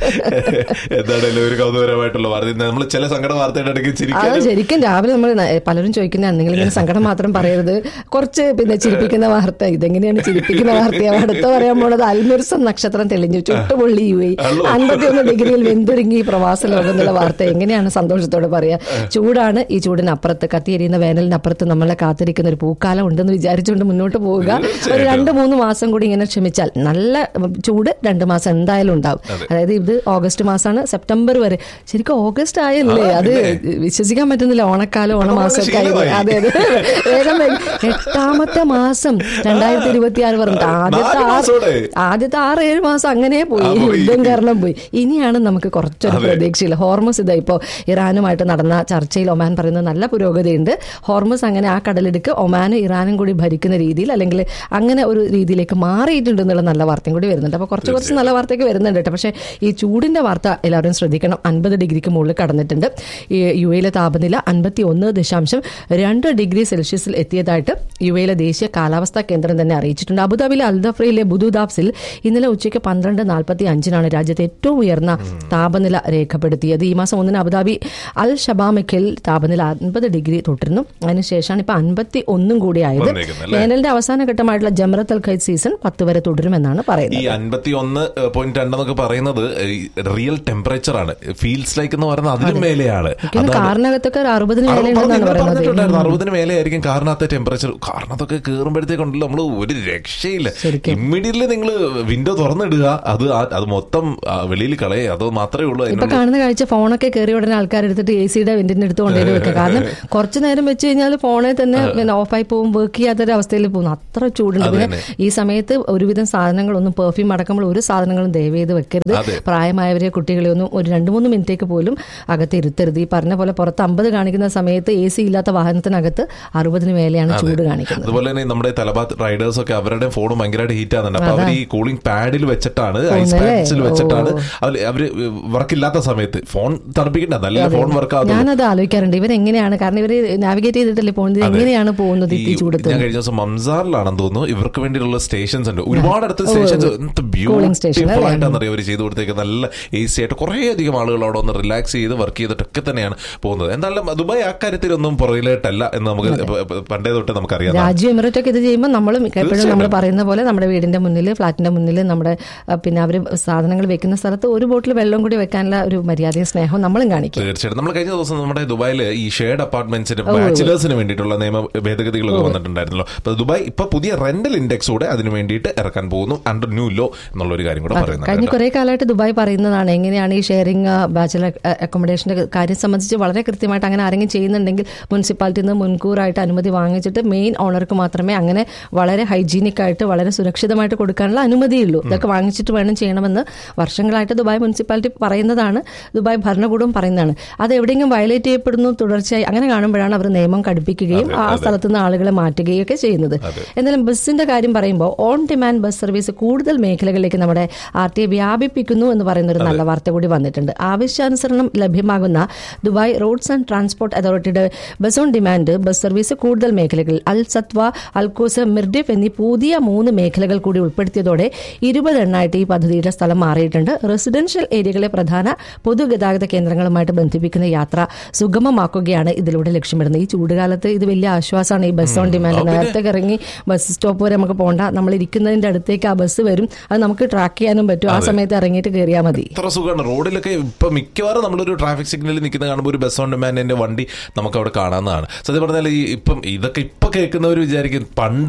എന്താണേലും ഒരു കൗതുകരമായിട്ടുള്ള വാർത്ത നമ്മൾ ചില സങ്കട വാർത്തയുടെ ഇടയ്ക്ക് അത് ചിരിക്കാൻ ശരിക്കും രാവിലെ നമ്മൾ പലരും ചോദിക്കുന്ന നിങ്ങൾ ഇങ്ങനെ സങ്കടം മാത്രം പറയരുത് കുറച്ച് പിന്നെ ചിരിപ്പിക്കുന്ന വാർത്ത ഇതെങ്ങനെയാണ് ചിരിപ്പിക്കുന്ന വാർത്തയാണ് അടുത്ത പറയാൻ പോണത് അൽമിർസം നക്ഷത്രം തെളിഞ്ഞു ചുട്ടുപൊള്ളി യു എ അള്ളോ. അൻപത്തിയൊന്ന് ഡിഗ്രിയിൽ വെന്തുരുങ്ങി ഈ പ്രവാസ ലോകം എന്നുള്ള വാർത്ത എങ്ങനെയാണ് സന്തോഷത്തോടെ പറയാ ചൂടാണ് ഈ ചൂടിനപ്പുറത്ത് കത്തിയെരിയുന്ന വേനലിനപ്പുറത്ത് നമ്മളെ കാത്തിരിക്കുന്ന ഒരു പൂക്കാലം ഉണ്ടെന്ന് വിചാരിച്ചുകൊണ്ട് മുന്നോട്ട് പോവുക ഒരു രണ്ട് മൂന്ന് മാസം കൂടി ഇങ്ങനെ ക്ഷമിച്ചാൽ നല്ല ചൂട് രണ്ട് മാസം എന്തായാലും ഉണ്ടാവും അതായത് ഇത് ഓഗസ്റ്റ് മാസമാണ് സെപ്റ്റംബർ വരെ ശരിക്കും ഓഗസ്റ്റ് ആയല്ലേ ആ, അത് പിന്നെ. വിശ്വസിക്കാൻ പറ്റുന്നില്ല ഓണക്കാലം ഓണമാസമൊക്കെ ആയത് ശീലമായി. അതെ അതെ വേഗം വേഗം. എട്ടാമത്തെ മാസം രണ്ടായിരത്തി ഇരുപത്തി ആറ് പറഞ്ഞിട്ട് ആദ്യത്തെ നാല് ആറ് മാസമോടെ? ആദ്യത്തെ ആറ് ഏഴ് മാസം അങ്ങനെ പോയി ആ, പോയി. യുദ്ധം കാരണം പോയി ഇനിയാണ് നമുക്ക് കുറച്ചൊരു അതെ. പ്രതീക്ഷയില്ല ഹോർമസ് ഇതാ ഇപ്പോൾ ഇറാനുമായിട്ട് നടന്ന ചർച്ചയിൽ ഒമാൻ പറയുന്നത് നല്ല പുരോഗതിയുണ്ട് ഹോർമസ് അങ്ങനെ ആ കടലിടുക്ക് ഒമാനും ഇറാനും കൂടി ഭരിക്കുന്ന രീതിയിൽ അല്ലെങ്കിൽ അങ്ങനെ ഒരു രീതിയിലേക്ക് മാറിയിട്ടുണ്ട് എന്നുള്ള നല്ല വാർത്തയും കൂടി വരുന്നുണ്ട് അപ്പോൾ കുറച്ച് കുറച്ച് നല്ല വാർത്തയൊക്കെ വരുന്നുണ്ട് കേട്ടോ പക്ഷേ ഈ ചൂടിന്റെ വാർത്ത എല്ലാവരും ശ്രദ്ധിക്കണം അൻപത് ഡിഗ്രിക്ക് മുകളിൽ കടന്നിട്ടുണ്ട് ഈ യു എയിലെ താപനില അൻപത്തി ഒന്ന് ദശാംശം രണ്ട് ഡിഗ്രി സെൽഷ്യസിൽ എത്തിയതായിട്ട് യു എയിലെ ദേശീയ കാലാവസ്ഥാ കേന്ദ്രം തന്നെ അറിയിച്ചിട്ടുണ്ട് അബുദാബിയിലെ അൽദഫ്രയിലെ ബുദുദാബ്സിൽ ഇന്നലെ ഉച്ചയ്ക്ക് പന്ത്രണ്ട് നാൽപ്പത്തി അഞ്ചിനാണ് രാജ്യത്തെ ഏറ്റവും ഉയർന്ന താപനില രേഖപ്പെടുത്തിയത് ഈ മാസം ഒന്നിന് അബുദാബി അൽ ഷബാമിഖിൽ താപനില അൻപത് ഡിഗ്രി തൊട്ടിരുന്നു അതിനുശേഷമാണ് ഇപ്പൊ അൻപത്തി ഒന്നും കൂടി ആയത് വന്നേക്കുന്നത് അല്ലേ? വേനലിന്റെ അവസാന ഘട്ടമായിട്ടുള്ള ജമറത്ത് അൽ ഖൈദ് സീസൺ പത്ത് വരെ തുടരുമെന്നാണ് ഈ പറയുന്നത് അൻപത്തി ഒന്ന് പോയിന്റ് രണ്ടെന്നൊക്കെ പറയുന്നത് റിയൽ ടെമ്പറേച്ചർ ആണ് ഫീൽസ് ലൈക്ക് എന്ന് പറയുന്നത് അതിലും മേലെയാണ് എനിക്കൊന്ന് കാറിനകത്തൊക്കെ ഒരു അറുപതിന് അറു- മേലെ പറഞ്ഞ് ഉണ്ടെന്നാണ് നിങ്ങൾ പറയുന്നത് പറഞ്ഞിട്ടുണ്ടായിരുന്നു അറുപതിന് മേലെ ആയിരിക്കും കാറിനകത്തെ ടെമ്പറേച്ചർ കാറിനകത്തൊക്കെ കയറുമ്പോഴത്തേക്കുണ്ടല്ലോ നമ്മൾ ഒരു രക്ഷയില്ല ശരിക്കും. ഇമ്മീഡിയറ്റ്ലി നിങ്ങൾ വിൻഡോ തുറന്നിടുക അത് ആ- അത് മൊത്തം ആ, വെളിയിൽ കളയുക അത് മാത്രമേ ഉള്ളൂ ഇപ്പൊ അതിനുള്ള കാണുന്ന കാഴ്ച ഫോണൊക്കെ കയറി ഉടനെ ആൾക്കാർ എടുത്തിട്ട് എ സിയുടെ വെന്റിന്റെ അടുത്ത് കൊണ്ടുപോയി വെക്കുക കാരണം കുറച്ചു നേരം വെച്ച് കഴിഞ്ഞാൽ ഫോണിൽ തന്നെ പിന്നെ ഓഫായി പോകും വർക്ക് ചെയ്യാത്തൊരു അവസ്ഥയിൽ പോകുന്നു അത്ര ചൂടുണ്ട് അത് പിന്നെ തന്നെ. ഈ സമയത്ത് ഒരുവിധം സാധനങ്ങളൊന്നും പെർഫ്യൂം അടക്കമുള്ള ഒരു സാധനങ്ങളും ദയവ് ചെയ്ത് വെക്കരുത് അതെ. പ്രായമായവരെ കുട്ടികളെ ഒന്നും ഒരു രണ്ട് മൂന്ന് മിനിറ്റേക്ക് പോലും അകത്ത് ഇരുത്തരുത് ഈ പറഞ്ഞ പോലെ പുറത്ത് അമ്പത് കാണിക്കുന്ന സമയത്ത് എ സി ഇല്ലാത്ത വാഹനത്തിനകത്ത് അറുപതിന് മേലെയാണ് ചൂട് കാണിക്കുന്നത് അതുപോലെ തന്നെ നമ്മുടെ തലബാത്ത് റൈഡേഴ്സ് ഒക്കെ അവരുടെ ഫോൺ ഭയങ്കരമായിട്ട് ഹീറ്റ് ആകുന്നുണ്ട് അപ്പൊ അവർ ഈ കൂളിംഗ് പാഡിൽ വെച്ചിട്ടാണ് ഐസ് പോകുന്നല്ലേ? പാഡ്സിൽ വെച്ചിട്ടാണ് ഓ. അവര് അവര് വർക്കില്ലാത്ത സമയത്ത് ഫോൺ തണുപ്പിക്കണ്ട നല്ല ഫോൺ വർക്ക് ആകുന്നു ഞാനത് ആലോചിക്കാറുണ്ട് ഇവരെങ്ങനെയാണ് കാരണം ഇവര് നാവിഗേറ്റ് ചെയ്തിട്ടല്ലേ പോകുന്നത് എങ്ങനെയാണ് പോകുന്നത് ഈ ചൂടത്ത് ഞാൻ കഴിഞ്ഞ ദിവസം മംസാറിലാണെന്ന് തോന്നുന്നു ഇവർക്ക് വേണ്ടിയുള്ള സ്റ്റേഷൻസ് ഉണ്ട് ഒരുപാട് അടുത്ത സ്റ്റേഷൻസ് Cooling station ബ്യൂട്ടിഫുൾ അല്ലേ? ആയിട്ടാണ് അറിയാം അവർ ചെയ്തു കൊടുത്തേക്ക് നല്ല എ സി ആയിട്ട് കുറേ അധികം ആളുകൾ അവിടെ ഒന്ന് റിലാക്സ് ചെയ്ത് വർക്ക് ചെയ്തിട്ടൊക്കെ തന്നെയാണ് പോകുന്നത് എന്തായാലും ദുബായ് അക്കാര്യത്തിലൊന്നും പുറകിലായിട്ടല്ല എന്ന് നമുക്ക് പ- പ- പണ്ടേ തൊട്ട് നമുക്കറിയാം രാജ്യം എമിറേറ്റ് ഒക്കെ ഇത് ചെയ്യുമ്പോൾ നമ്മൾ എപ്പോഴും നമ്മൾ പറയുന്ന പോലെ നമ്മുടെ വീടിന്റെ മുന്നിൽ ഫ്ലാറ്റിന്റെ മുന്നിൽ നമ്മുടെ അഹ് പിന്നെ അവർ സാധനങ്ങൾ വെക്കുന്ന സ്ഥലത്ത് ഒരു ബോട്ടിൽ വെള്ളം കൂടി വെക്കാനുള്ള ഒരു മര്യാദയും സ്നേഹവും നമ്മളും കാണിക്കും തീർച്ചയായിട്ടും നമ്മൾ കഴിഞ്ഞ ദിവസം നമ്മുടെ ദുബായിൽ ഈ ഷെയർഡ് അപ്പാർട്ട്മെന്റ്സിന് ബാച്ചിലേഴ്സിന് വേണ്ടിയിട്ടുള്ള നിയമ ഭേദഗതികളൊക്കെ വന്നിട്ടുണ്ടായിരുന്നല്ലോ അപ്പൊ ദുബായ് ഇപ്പൊ പുതിയ റെന്റൽ ഇൻഡെക്സ് കൂടെ അതിന് വേണ്ടിയിട്ട് ഇറക്കാൻ പോകുന്നു അണ്ടർ ന്യൂ ലോ എന്നുള്ള ഒരു കാര്യം കൂടെ കഴിഞ്ഞ പറയുന്നുണ്ട് കുറെ കാലമായിട്ട് ദുബായ് പറയുന്നതാണ് എങ്ങനെയാണ് ഈ ഷെയറിംഗ് ബാച്ചലർ അക്കോമഡേഷന്റെ കാര്യം സംബന്ധിച്ച് വളരെ കൃത്യമായിട്ട് അങ്ങനെ ആരെങ്കിലും ചെയ്യുന്നുണ്ടെങ്കിൽ മുനിസിപ്പാലിറ്റിയിൽ നിന്ന് മുൻകൂറായിട്ട് അനുമതി വാങ്ങിച്ചിട്ട് മെയിൻ ഓണർക്ക് മാത്രമേ അങ്ങനെ വളരെ ഹൈജീനിക് ആയിട്ട് വളരെ സുരക്ഷിതമായിട്ട് കൊടുക്കാനുള്ള അനുമതിയുള്ളൂ ഇതൊക്കെ വാങ്ങിച്ചിട്ട് വേണം ചെയ്യണമെന്ന് വർഷങ്ങളായിട്ട് ദുബായ് മുനിസിപ്പാലിറ്റി പറയുന്നതാണ് ദുബായ് ഭരണകൂടം പറയുന്നതാണ് അത് എവിടെയെങ്കിലും വയലേറ്റ് ചെയ്യപ്പെടുന്നു തുടർച്ചയായി അങ്ങനെ കാണുമ്പോഴാണ് അവർ നിയമം കടുപ്പിക്കുകയും ആ സ്ഥലത്ത് നിന്ന് ആളുകളെ മാറ്റുകയും ഒക്കെ ചെയ്യുന്നത് എന്നാലും ബസ്സിന്റെ കാര്യം പറയുമ്പോൾ ഓൺ ഡിമാൻഡ് ബസ് സർവീസ് കൂടുതൽ മേഖലകളിലേക്ക് നമ്മുടെ ആർ ടി ഐ വ്യാപിപ്പിക്കുന്നു എന്ന് പറയുന്ന ഒരു നല്ല വാർത്ത കൂടി വന്നിട്ടുണ്ട് ആവശ്യാനുസരണം ലഭ്യമാകുന്ന ദുബായ് റോഡ്സ് ആൻഡ് ട്രാൻസ്പോർട്ട് അതോറിറ്റിയുടെ bus on demand bus service കൂടുതൽ മേഖലകളിൽ അൽ സത്വ അൽക്കോസ് മിർഡിഫ് എന്നീ പുതിയ മൂന്ന് മേഖലകൾ കൂടി ഉൾപ്പെടുത്തിയതോടെ ഇരുപത് എണ്ണായിട്ട് ഈ പദ്ധതിയുടെ സ്ഥലം മാറിയിട്ടുണ്ട് റെസിഡൻഷ്യൽ ഏരിയകളെ പ്രധാന പൊതുഗതാഗത കേന്ദ്രങ്ങളുമായിട്ട് ബന്ധിപ്പിക്കുന്ന യാത്ര സുഗമമാക്കുകയാണ് ഇതിലൂടെ ലക്ഷ്യമിടുന്നത് ഈ ചൂടുകാലത്ത് ഇത് വലിയ ആശ്വാസമാണ് ഈ ബസ് ഓൺ ഡിമാൻഡ് നേരത്തെ ഇറങ്ങി ബസ് സ്റ്റോപ്പ് വരെ നമുക്ക് പോകണ്ട നമ്മൾ ഇരിക്കുന്നതിന്റെ അടുത്തേക്ക് ആ ബസ് വരും അത് നമുക്ക് ട്രാക്ക് ചെയ്യാനും പറ്റും ആ സമയത്ത് ഇറങ്ങിയിട്ട് കയറിയാൽ മതി എത്ര സുഖമാണ് റോഡിലൊക്കെ ഇപ്പൊ മിക്കവാറും നമ്മളൊരു ട്രാഫിക് സിഗ്നലിൽ നിൽക്കുന്ന കാണുമ്പോൾ ഒരു ബസ് ഓൺ ഡിമാൻഡിന്റെ വണ്ടി നമുക്ക് അവിടെ കാണാവുന്നതാണ് സത്യം പറഞ്ഞാൽ ഈ ഇപ്പം ഇതൊക്കെ ഇപ്പൊ കേൾക്കുന്നവർ വിചാരിക്കും പണ്ട് ഞങ്ങളൊക്കെ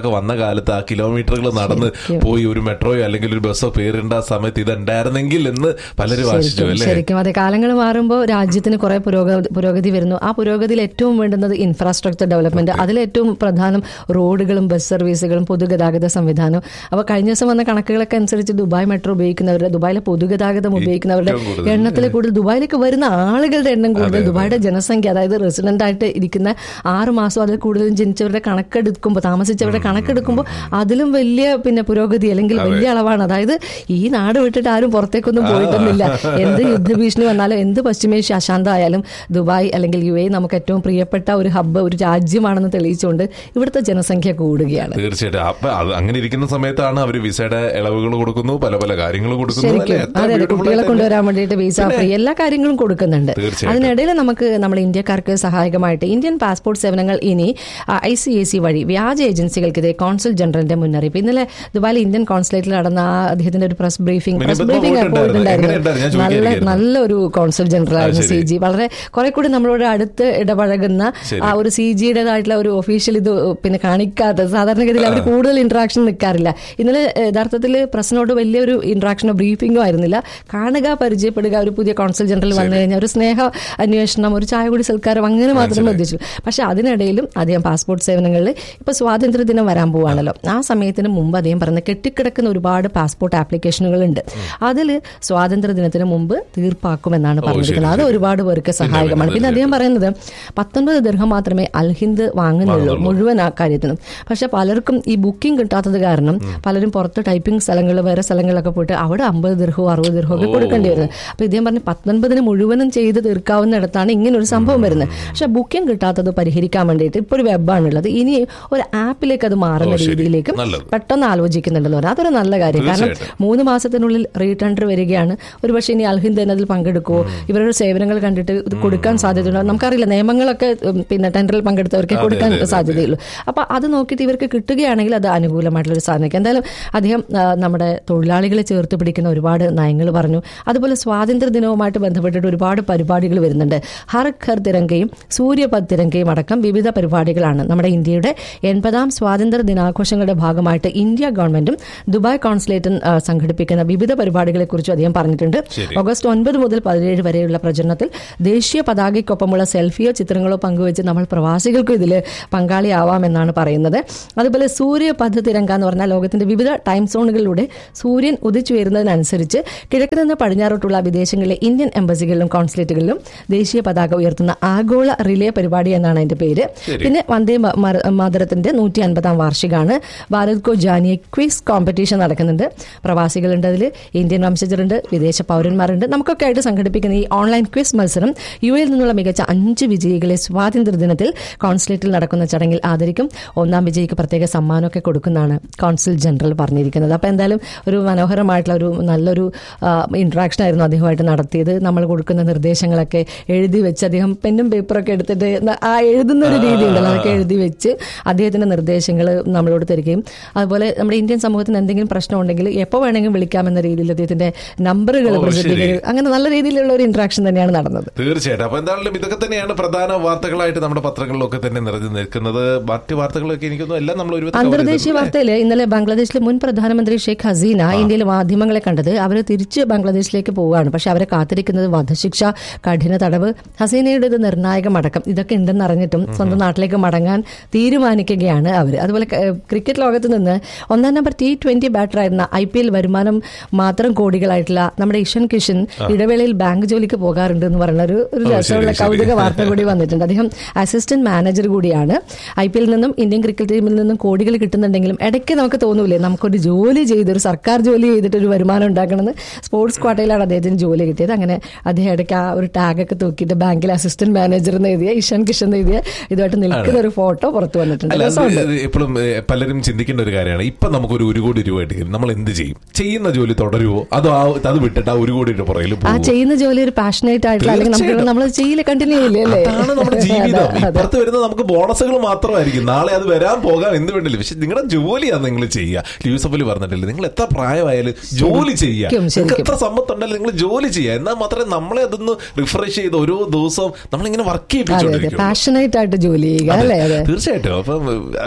കാര്യങ്ങളൊക്കെ വന്ന കാലത്ത് ആ കിലോമീറ്ററുകൾ നടന്ന് പോയി ഒരു മെട്രോയോ അല്ലെങ്കിൽ ഒരു ബസ്സോ പേരിടേണ്ട ആ സമയത്ത് ഇത് ഉണ്ടായിരുന്നെങ്കിൽ എന്ന് പലരും ആശിച്ചു ശരിക്കും അല്ലേ ശരിക്കും അതെ കാലങ്ങൾ മാറുമ്പോൾ രാജ്യത്തിന് കുറെ പുരോഗതി പുരോഗതി വരുന്നു ആ പുരോഗതിയിൽ ഏറ്റവും വേണ്ടുന്നത് ഇൻഫ്രാസ്ട്രക്ചർ ഡെവലപ്മെന്റ് അതിൽ ഏറ്റവും പ്രധാനം റോഡുകളും ബസ് സർവീസുകളും പൊതുഗതാഗത സംവിധാനവും അപ്പോൾ കഴിഞ്ഞ ദിവസം വന്ന കണക്കുകളൊക്കെ അനുസരിച്ച് ദുബായ് മെട്രോ ഉപയോഗിക്കുന്നവരുടെ ദുബായിലെ പൊതുഗതാഗതം ഉപയോഗിക്കുന്നവരുടെ ഏറ്റവും കൂടുതൽ. എണ്ണത്തിൽ കൂടുതൽ ദുബായിലേക്ക് വരുന്ന ആളുകളുടെ എണ്ണം കൂടുതൽ ദുബായിയുടെ ജനസംഖ്യ അതായത് റെസിഡന്റ് ആയിട്ട് ഇരിക്കുന്ന ആറ് മാസം അതിൽ കൂടുതലും ജനിച്ചവരുടെ കണക്കെടുക്കുമ്പോൾ താമസിച്ചവരുടെ കണക്കെടുക്കുമ്പോൾ അതിലും വലിയ പിന്നെ പുരോഗതി അല്ലെങ്കിൽ വലിയ അളവാണ് അതായത് ഈ നാട് വിട്ടിട്ട് ആരും പുറത്തേക്കൊന്നും പോയിട്ടൊന്നുമില്ല എന്ത് യുദ്ധഭീഷണി വന്നാലും എന്ത് പശ്ചിമേഷ്യ അശാന്തമായാലും ദുബായ് അല്ലെങ്കിൽ യു എ നമുക്ക് ഏറ്റവും പ്രിയപ്പെട്ട ഒരു ഹബ്ബ് ഒരു രാജ്യമാണെന്ന് തെളിയിച്ചുകൊണ്ട് ഇവിടുത്തെ ജനസംഖ്യ കൂടുകയാണ് തീർച്ചയായിട്ടും അപ്പൊ അത് അങ്ങനെ ഇരിക്കുന്ന സമയത്താണ് അവർ വിസയുടെ ഇളവുകൾ കൊടുക്കുന്നു പല പല കാര്യങ്ങൾ കൊടുക്കുന്നു അല്ലേ? ശരിക്കും എത്ര അതെ അതെ beautiful കുട്ടികളെ ആയിട്ട് കൊണ്ടുവരാൻ വേണ്ടിയിട്ട് വിസ ഫ്രീ എല്ലാ കാര്യങ്ങളും കൊടുക്കുന്നുണ്ട് തീർച്ചയായിട്ടും. അതിനിടയിൽ നമുക്ക് നമ്മൾ ഇന്ത്യക്കാർക്ക് സഹായകമായിട്ട് ഇന്ത്യൻ പാസ്പോർട്ട് സേവനങ്ങൾ ഇനി ഐ സി എ സി വഴി വ്യാജ ഏജൻസികൾക്കെതിരെ കോൺസുൽ ജനറലിന്റെ മുന്നറിയിപ്പ് ഇന്നലെ ദുബായിൽ ഇന്ത്യൻ കോൺസുലേറ്റിൽ നടന്ന ആ അദ്ദേഹത്തിന്റെ ഒരു press briefing mini press Padma briefing പോയിട്ടുണ്ടായിരുന്നു. എങ്ങനെയുണ്ടായിരുന്നു? ഞാൻ നല്ല ചോദിക്കുകയായിരുന്നു. നല്ലൊരു കോൺസുൽ ജനറൽ ആയിരുന്നു ആ, സി ശരി. ജി വളരെ കുറെ കൂടി നമ്മളോട് അടുത്ത് ഇടപഴകുന്ന ശരി. ആ ഒരു സി ജിയുടേതായിട്ടുള്ള ഒരു ഒഫീഷ്യൽ ഇത് പിന്നെ കാണിക്കാത്ത സാധാരണഗതിയിൽ അവർ കൂടുതൽ ഇന്ററാക്ഷൻ നിൽക്കാറില്ല ഇന്നലെ ഏഹ്, യഥാർത്ഥത്തിൽ പ്രസിനോട് വലിയൊരു ഇന്ററാക്ഷനോ ബ്രീഫിംഗോ ആയിരുന്നില്ല കാണുക പരിചയപ്പെടുക ഒരു പുതിയ കോൺസുൽ ജനറൽ വന്നു കഴിഞ്ഞാൽ ഒരു സ്നേഹ അന്വേഷണം ഒരു ചായ കൂടി സൽക്കാരം അങ്ങനെ മാത്രമേ ഉദ്ദേശിച്ചു പക്ഷെ അതിനിടയിലും അദ്ദേഹം പാസ്പോർട്ട് സേവനങ്ങളിൽ ഇപ്പൊ സ്വാതന്ത്ര്യ ദിനം വരാൻ പോവാണല്ലോ ആ സമയത്തിന് മുമ്പ് അദ്ദേഹം പറഞ്ഞ കെട്ടിക്കിടക്കുന്ന ഒരുപാട് പാസ്പോർട്ട് ആപ്ലിക്കേഷനുകൾ ഉണ്ട് അതിൽ സ്വാതന്ത്ര്യ ദിനത്തിന് മുമ്പ് തീർപ്പാക്കുമെന്നാണ് പറഞ്ഞിരിക്കുന്നത് അത് ഒരുപാട് പേർക്ക് സഹായകമാണ് പിന്നെ അദ്ദേഹം പറയുന്നത് പത്തൊൻപത് ദീർഘം മാത്രമേ അൽഹിന്ദ് വാങ്ങുന്നുള്ളൂ മുഴുവൻ ആ കാര്യത്തിനും പക്ഷെ പലർക്കും ഈ ബുക്കിംഗ് കിട്ടാത്തത് കാരണം പലരും പുറത്ത് ടൈപ്പിംഗ് സ്ഥലങ്ങൾ വേറെ സ്ഥലങ്ങളിലൊക്കെ പോയിട്ട് അവിടെ അമ്പത് ദീർഘവും അറുപത് ദീർഘവും ഒക്കെ കൊടുക്കേണ്ടി വരുന്നത് അപ്പൊ ഇദ്ദേഹം പറഞ്ഞു പത്തൊൻപതിന് മുഴുവനും ചെയ്ത് തീർക്കാവുന്നിടത്താണ് ഇങ്ങനെ ഒരു സംഭവം വരുന്നത് പക്ഷെ ബുക്കിംഗ് കിട്ടാത്തത് പരിഹരിക്കാൻ വേണ്ടിയിട്ട് ഇപ്പോൾ ഒരു വെബാണുള്ളത് ഇനി ഒരു ആപ്പിലേക്ക് അത് മാറുന്ന ഓ, ശരി. രീതിയിലേക്കും നല്ലത്. പെട്ടെന്ന് ആലോചിക്കുന്നുണ്ടെന്ന് പറഞ്ഞു അതൊരു നല്ല കാര്യം കാരണം തീർച്ചയായിട്ടും. മൂന്ന് മാസത്തിനുള്ളിൽ റീടെൻഡർ വരികയാണ് ഒരു പക്ഷേ ഇനി അൽഹിന്ദ് എന്നതിൽ പങ്കെടുക്കുമോ ഇവരുടെ സേവനങ്ങൾ കണ്ടിട്ട് ഇത് കൊടുക്കാൻ സാധ്യതയുണ്ടോ നമുക്കറിയില്ല നിയമങ്ങളൊക്കെ ഉം, പിന്നെ ടെൻഡറിൽ പങ്കെടുത്തവർക്കേ കൊടുക്കാൻ സാധ്യതയുള്ളൂ അപ്പൊ അത് നോക്കിയിട്ട് ഇവർക്ക് കിട്ടുകയാണെങ്കിൽ അത് അനുകൂലമായിട്ടുള്ള ഒരു സാധനം എന്തായാലും അദ്ദേഹം ആ, നമ്മുടെ തൊഴിലാളികളെ ചേർത്ത് പിടിക്കുന്ന ഒരുപാട് നയങ്ങൾ പറഞ്ഞു അതുപോലെ സ്വാതന്ത്ര്യ ദിനവുമായിട്ട് ബന്ധപ്പെട്ടിട്ട് ഒരുപാട് പരിപാടികൾ വരുന്നുണ്ട് ഹർ ഘർ തിരങ്കയും സൂര്യപത് തിരങ്കയും അടക്കം വിവിധ പരിപാടികളാണ് നമ്മുടെ ഇന്ത്യയുടെ എൺപതാം സ്വാതന്ത്ര്യ ദിനാഘോഷങ്ങളുടെ ഭാഗമായിട്ട് ഇന്ത്യ ഗവൺമെന്റും ദുബായ് കോൺസുലേറ്റും ആ, സംഘടിപ്പിക്കുന്ന വിവിധ പരിപാടികളെ കുറിച്ചും അദ്ദേഹം പറഞ്ഞിട്ടുണ്ട് ശരി. ഓഗസ്റ്റ് ഒൻപത് മുതൽ പതിനേഴ് വരെയുള്ള പ്രചരണത്തിൽ ദേശീയ പതാകയ്ക്കൊപ്പമുള്ള സെൽഫിയോ ചിത്രങ്ങളോ പങ്കുവെച്ച് നമ്മൾ പ്രവാസികൾക്കും ഇതിൽ പങ്കാളിയാവാമെന്നാണ് പറയുന്നത് അതുപോലെ സൂര്യപഥ തിരങ്ക എന്ന് പറഞ്ഞാൽ ലോകത്തിന്റെ വിവിധ ടൈം സോണുകളിലൂടെ സൂര്യൻ ഉദിച്ചു വരുന്നതിനനുസരിച്ച് കിഴക്ക് നിന്ന് പടിഞ്ഞാറോട്ടുള്ള വിദേശങ്ങളിലെ ഇന്ത്യൻ എംബസികളിലും കോൺസുലേറ്റുകളിലും ദേശീയ പതാക ഉയർത്തുന്ന ആഗോള റിലേ പരിപാടി എന്നാണ് അതിന്റെ പേര് പിന്നെ വന്ദേ മ- മര- മാതരത്തിന്റെ നൂറ്റി അൻപതാം വാർഷികമാണ് ഭാരത് കോ ജാനിയെ ക്വിസ് കോമ്പറ്റീഷൻ നടക്കുന്നുണ്ട് പ്രവാസികളുണ്ട് അതിൽ ഇന്ത്യൻ വംശജരുണ്ട് വിദേശ പൗരന്മാരുണ്ട് നമുക്കൊക്കെ ആയിട്ട് സംഘടിപ്പിക്കുന്ന ഈ ഓൺലൈൻ ക്വിസ് മത്സരം യു എയിൽ നിന്നുള്ള മികച്ച അഞ്ച് വിജയികളെ സ്വാതന്ത്ര്യ ദിനത്തിൽ കോൺസുലേറ്റിൽ നടക്കുന്ന ചടങ്ങിൽ ആദരിക്കും ഒന്നാം വിജയിക്ക് പ്രത്യേക സമ്മാനമൊക്കെ കൊടുക്കുന്നതാണ് കോൺസുൽ ജനറൽ പറഞ്ഞിരിക്കുന്നത് അപ്പോൾ എന്തായാലും ഒരു മനോഹരമായിട്ടുള്ള ഒരു നല്ലൊരു ഇൻട്രാക്ഷൻ ആയിരുന്നു അദ്ദേഹമായിട്ട് നടത്തിയത് നമ്മൾ കൊടുക്കുന്ന നിർദ്ദേശങ്ങളൊക്കെ എഴുതി വെച്ച് അദ്ദേഹം പെന്നും പേപ്പറൊക്കെ എടുത്തിട്ട് ന- ആ എഴുതുന്ന ഒരു രീതി ഉണ്ടല്ലോ അതൊക്കെ എഴുതി വെച്ച് അദ്ദേഹത്തിന്റെ നിർദ്ദേശങ്ങൾ നമ്മളോട് തരികയും അതുപോലെ നമ്മുടെ ഇന്ത്യൻ സമൂഹത്തിന് എന്തെങ്കിലും പ്രശ്നം ഉണ്ടെങ്കിൽ എപ്പോൾ വേണമെങ്കിലും വിളിക്കാമെന്ന രീതിയിൽ അദ്ദേഹത്തിന്റെ നമ്പറുകൾ ഓ, പ്രസിദ്ധീകരിക്കും അങ്ങനെ നല്ല രീതിയിലുള്ള ഒരു ഇന്ററാക്ഷൻ തന്നെയാണ് നടന്നത് തീർച്ചയായിട്ടും അപ്പൊ എന്തായാലും ഇതൊക്കെ തന്നെയാണ് പ്രധാന വാർത്തകളായിട്ട് നമ്മുടെ പത്രങ്ങളിലൊക്കെ തന്നെ നിറഞ്ഞു നിൽക്കുന്നത് മറ്റ് വാർത്തകളൊക്കെ എനിക്കൊന്നും എല്ലാം നമ്മൾ ഒരു അന്തർദേശീയ വാർത്തയിൽ ഇന്നലെ ബംഗ്ലാദേശിലെ മുൻ പ്രധാനമന്ത്രി ഷെയ്ഖ് ഹസീന ഇന്ത്യയിലെ മാധ്യമങ്ങളെ കണ്ടത് അവർ തിരിച്ച് ബംഗ്ലാദേശിലേക്ക് പോവുകയാണ് പക്ഷെ അവരെ കാത്തിരിക്കുന്നത് വധശിക്ഷ കഠിന തടവ് ഹസീനയുടേത് നിർണായകമടക്കം ഇതൊക്കെ ഉണ്ടെന്ന് അറിഞ്ഞിട്ടും സ്വന്തം നാട്ടിലേക്ക് മടങ്ങാൻ തീരുമാനിക്കുകയാണ് അവർ അതുപോലെ ക- ക്രിക്കറ്റ് ലോകത്ത് നിന്ന് ഒന്നാം നമ്പർ ടി ട്വന്റി ബാറ്ററായിരുന്ന ഐ പി എൽ വരുമാനം മാത്രം കോടികളായിട്ടുള്ള നമ്മുടെ ഇഷൻ കിഷൻ ഇടവേളയിൽ ബാങ്ക് ജോലിക്ക് പോകാറുണ്ട് എന്ന് പറയുന്ന ഒരു ഒരു ഓ, ശരി, രസമുള്ള ശരി. കൗതുക വാർത്ത കൂടി വന്നിട്ടുണ്ട് അദ്ദേഹം അസിസ്റ്റന്റ് മാനേജർ കൂടിയാണ് ഐ പി എല്ലിൽ നിന്നും ഇന്ത്യൻ ക്രിക്കറ്റ് ടീമിൽ നിന്നും കോടികൾ കിട്ടുന്നുണ്ടെങ്കിലും ഇടയ്ക്ക് നമുക്ക് തോന്നൂലേ നമുക്കൊരു ജോലി ചെയ്ത് ഒരു സർക്കാർ ജോലി ചെയ്തിട്ട് ഒരു വരുമാനം ഉണ്ടാക്കണമെന്ന് സ്പോർട്സ് ക്വാട്ടയിലാണ് അദ്ദേഹത്തിന് ജോലി കിട്ടിയത് അങ്ങനെ അദ്ദേഹം ഇടയ്ക്ക് ആ ഒരു ടാഗൊക്കെ തൂക്കിയിട്ട് ബാങ്കിൽ അസിസ്റ്റന്റ് മാനേജർ എന്ന് എഴുതിയ ഇഷാൻ കിഷൻ എന്ന് എഴുതിയ ഇതുമായിട്ട് നിൽക്കുന്ന ഒരു ഫോട്ടോ പുറത്തു വന്നിട്ടുണ്ട് അല്ല രസമുണ്ട് എപ്പോഴും പലരും ചിന്തിക്കേണ്ട ഒരു കാര്യമാണ് ഇപ്പൊ നമുക്കൊരു ഒരു കോടി രൂപ കിട്ടും നമ്മൾ എന്ത് ചെയ്യും ചെയ്യുന്ന ജോലി തുടരുവോ അതോ ആ അത് വിട്ടിട്ട് ആ ഒരു കോടി രൂപ പുറകിൽ ആ പോകും ചെയ്യുന്ന ജോലി ഒരു പാഷനേറ്റ് ആയിട്ടുള്ള അല്ലെങ്കിൽ നമുക്ക് തീർച്ചയായിട്ടും. നമ്മൾ ചെയ്യില്ല കണ്ടിന്യൂ ചെയ്യില്ലേ അല്ലേ അതാണ് നമ്മുടെ ജീവിതം അതെ, അതെ. ഇപ്പുറത്ത് വരുന്ന നമുക്ക് ബോണസുകൾ മാത്രമായിരിക്കും നാളെ അത് വരാൻ പോകാൻ എന്ത് വേണ്ടില്ല പക്ഷെ നിങ്ങളുടെ ജോലിയാണ് നിങ്ങൾ ചെയ്യുക യൂസഫലി പറഞ്ഞിട്ടില്ല നിങ്ങൾ എത്ര പ്രായമായാലും ജോലി ചെയ്യുക ശരിക്കും, നിങ്ങൾക്ക് ശരിക്കും. എത്ര സമ്പത്തുണ്ടെങ്കിലും നിങ്ങൾ ജോലി ചെയ്യുക എന്നാൽ മാത്രമേ നമ്മളെ അതൊന്ന് റിഫ്രഷ് ചെയ്ത് ഓരോ ദിവസവും നമ്മളിങ്ങനെ വർക്ക് അതെ അതെ ചെയ്യിപ്പിച്ചുകൊണ്ടിരിക്കും പാഷനേറ്റ് ആയിട്ട് ജോലി ചെയ്യുക അല്ലേ അതെ തീർച്ചയായിട്ടും അപ്പം അഹ്,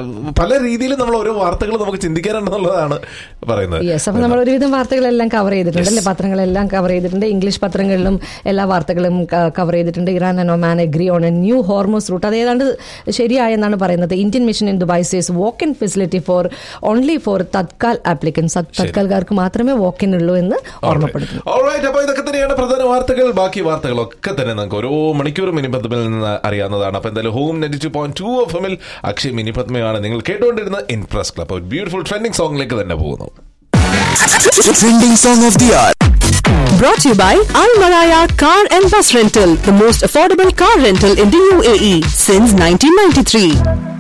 പല രീതിയിലും നമ്മൾ ഓരോ വാർത്തകൾ നമുക്ക് ചിന്തിക്കാനുണ്ടെന്നുള്ളതാണ് പറയുന്നത് യെസ് അപ്പൊ നമ്മൾ ഒരുവിധം വാർത്തകളെല്ലാം കവർ ചെയ്തിട്ടുണ്ട് അല്ലെ പത്രങ്ങളെല്ലാം കവർ ചെയ്തിട്ടുണ്ട് ഇംഗ്ലീഷ് പത്രങ്ങളിലും എല്ലാ വാർത്തകളും കവർ ചെയ്തിട്ടുണ്ട് Iran and Oman agree on a new Hormuz route അത് ഏതാണ്ട് ശരിയായെന്നാണ് പറയുന്നത് Indian mission in Dubai says walk in facility for only for Tatkal applicants തത്കാൽക്കാർക്ക് മാത്രമേ വോക്ക് ഇൻ ഉള്ളൂ എന്ന് ഓർമ്മപ്പെടുത്തുന്നു Alright, അപ്പൊ ഇതൊക്കെ തന്നെയാണ് പ്രധാന വാർത്തകൾ ബാക്കി വാർത്തകളൊക്കെ തന്നെ നമുക്ക് ഓരോ മണിക്കൂർ മിനിപത്മയിൽ നിന്ന് അറിയാവുന്നതാണ് അപ്പൊ എന്തായാലും home net two point two F എമ്മിൽ അക്ഷയ് മിനിപത്മയാണ് നിങ്ങൾ കേട്ടുകൊണ്ടിരുന്നത് ഇൻ പ്രസ് ക്ലബ് ഒരു ബ്യൂട്ടിഫുൾ ട്രെൻഡിങ് സോങ്ങിലേക്ക് തന്നെ പോകുന്നു Trending song of the hour. Brought to you by Al Maraya Car and Bus Rental, the most affordable car rental in the UAE since 1993.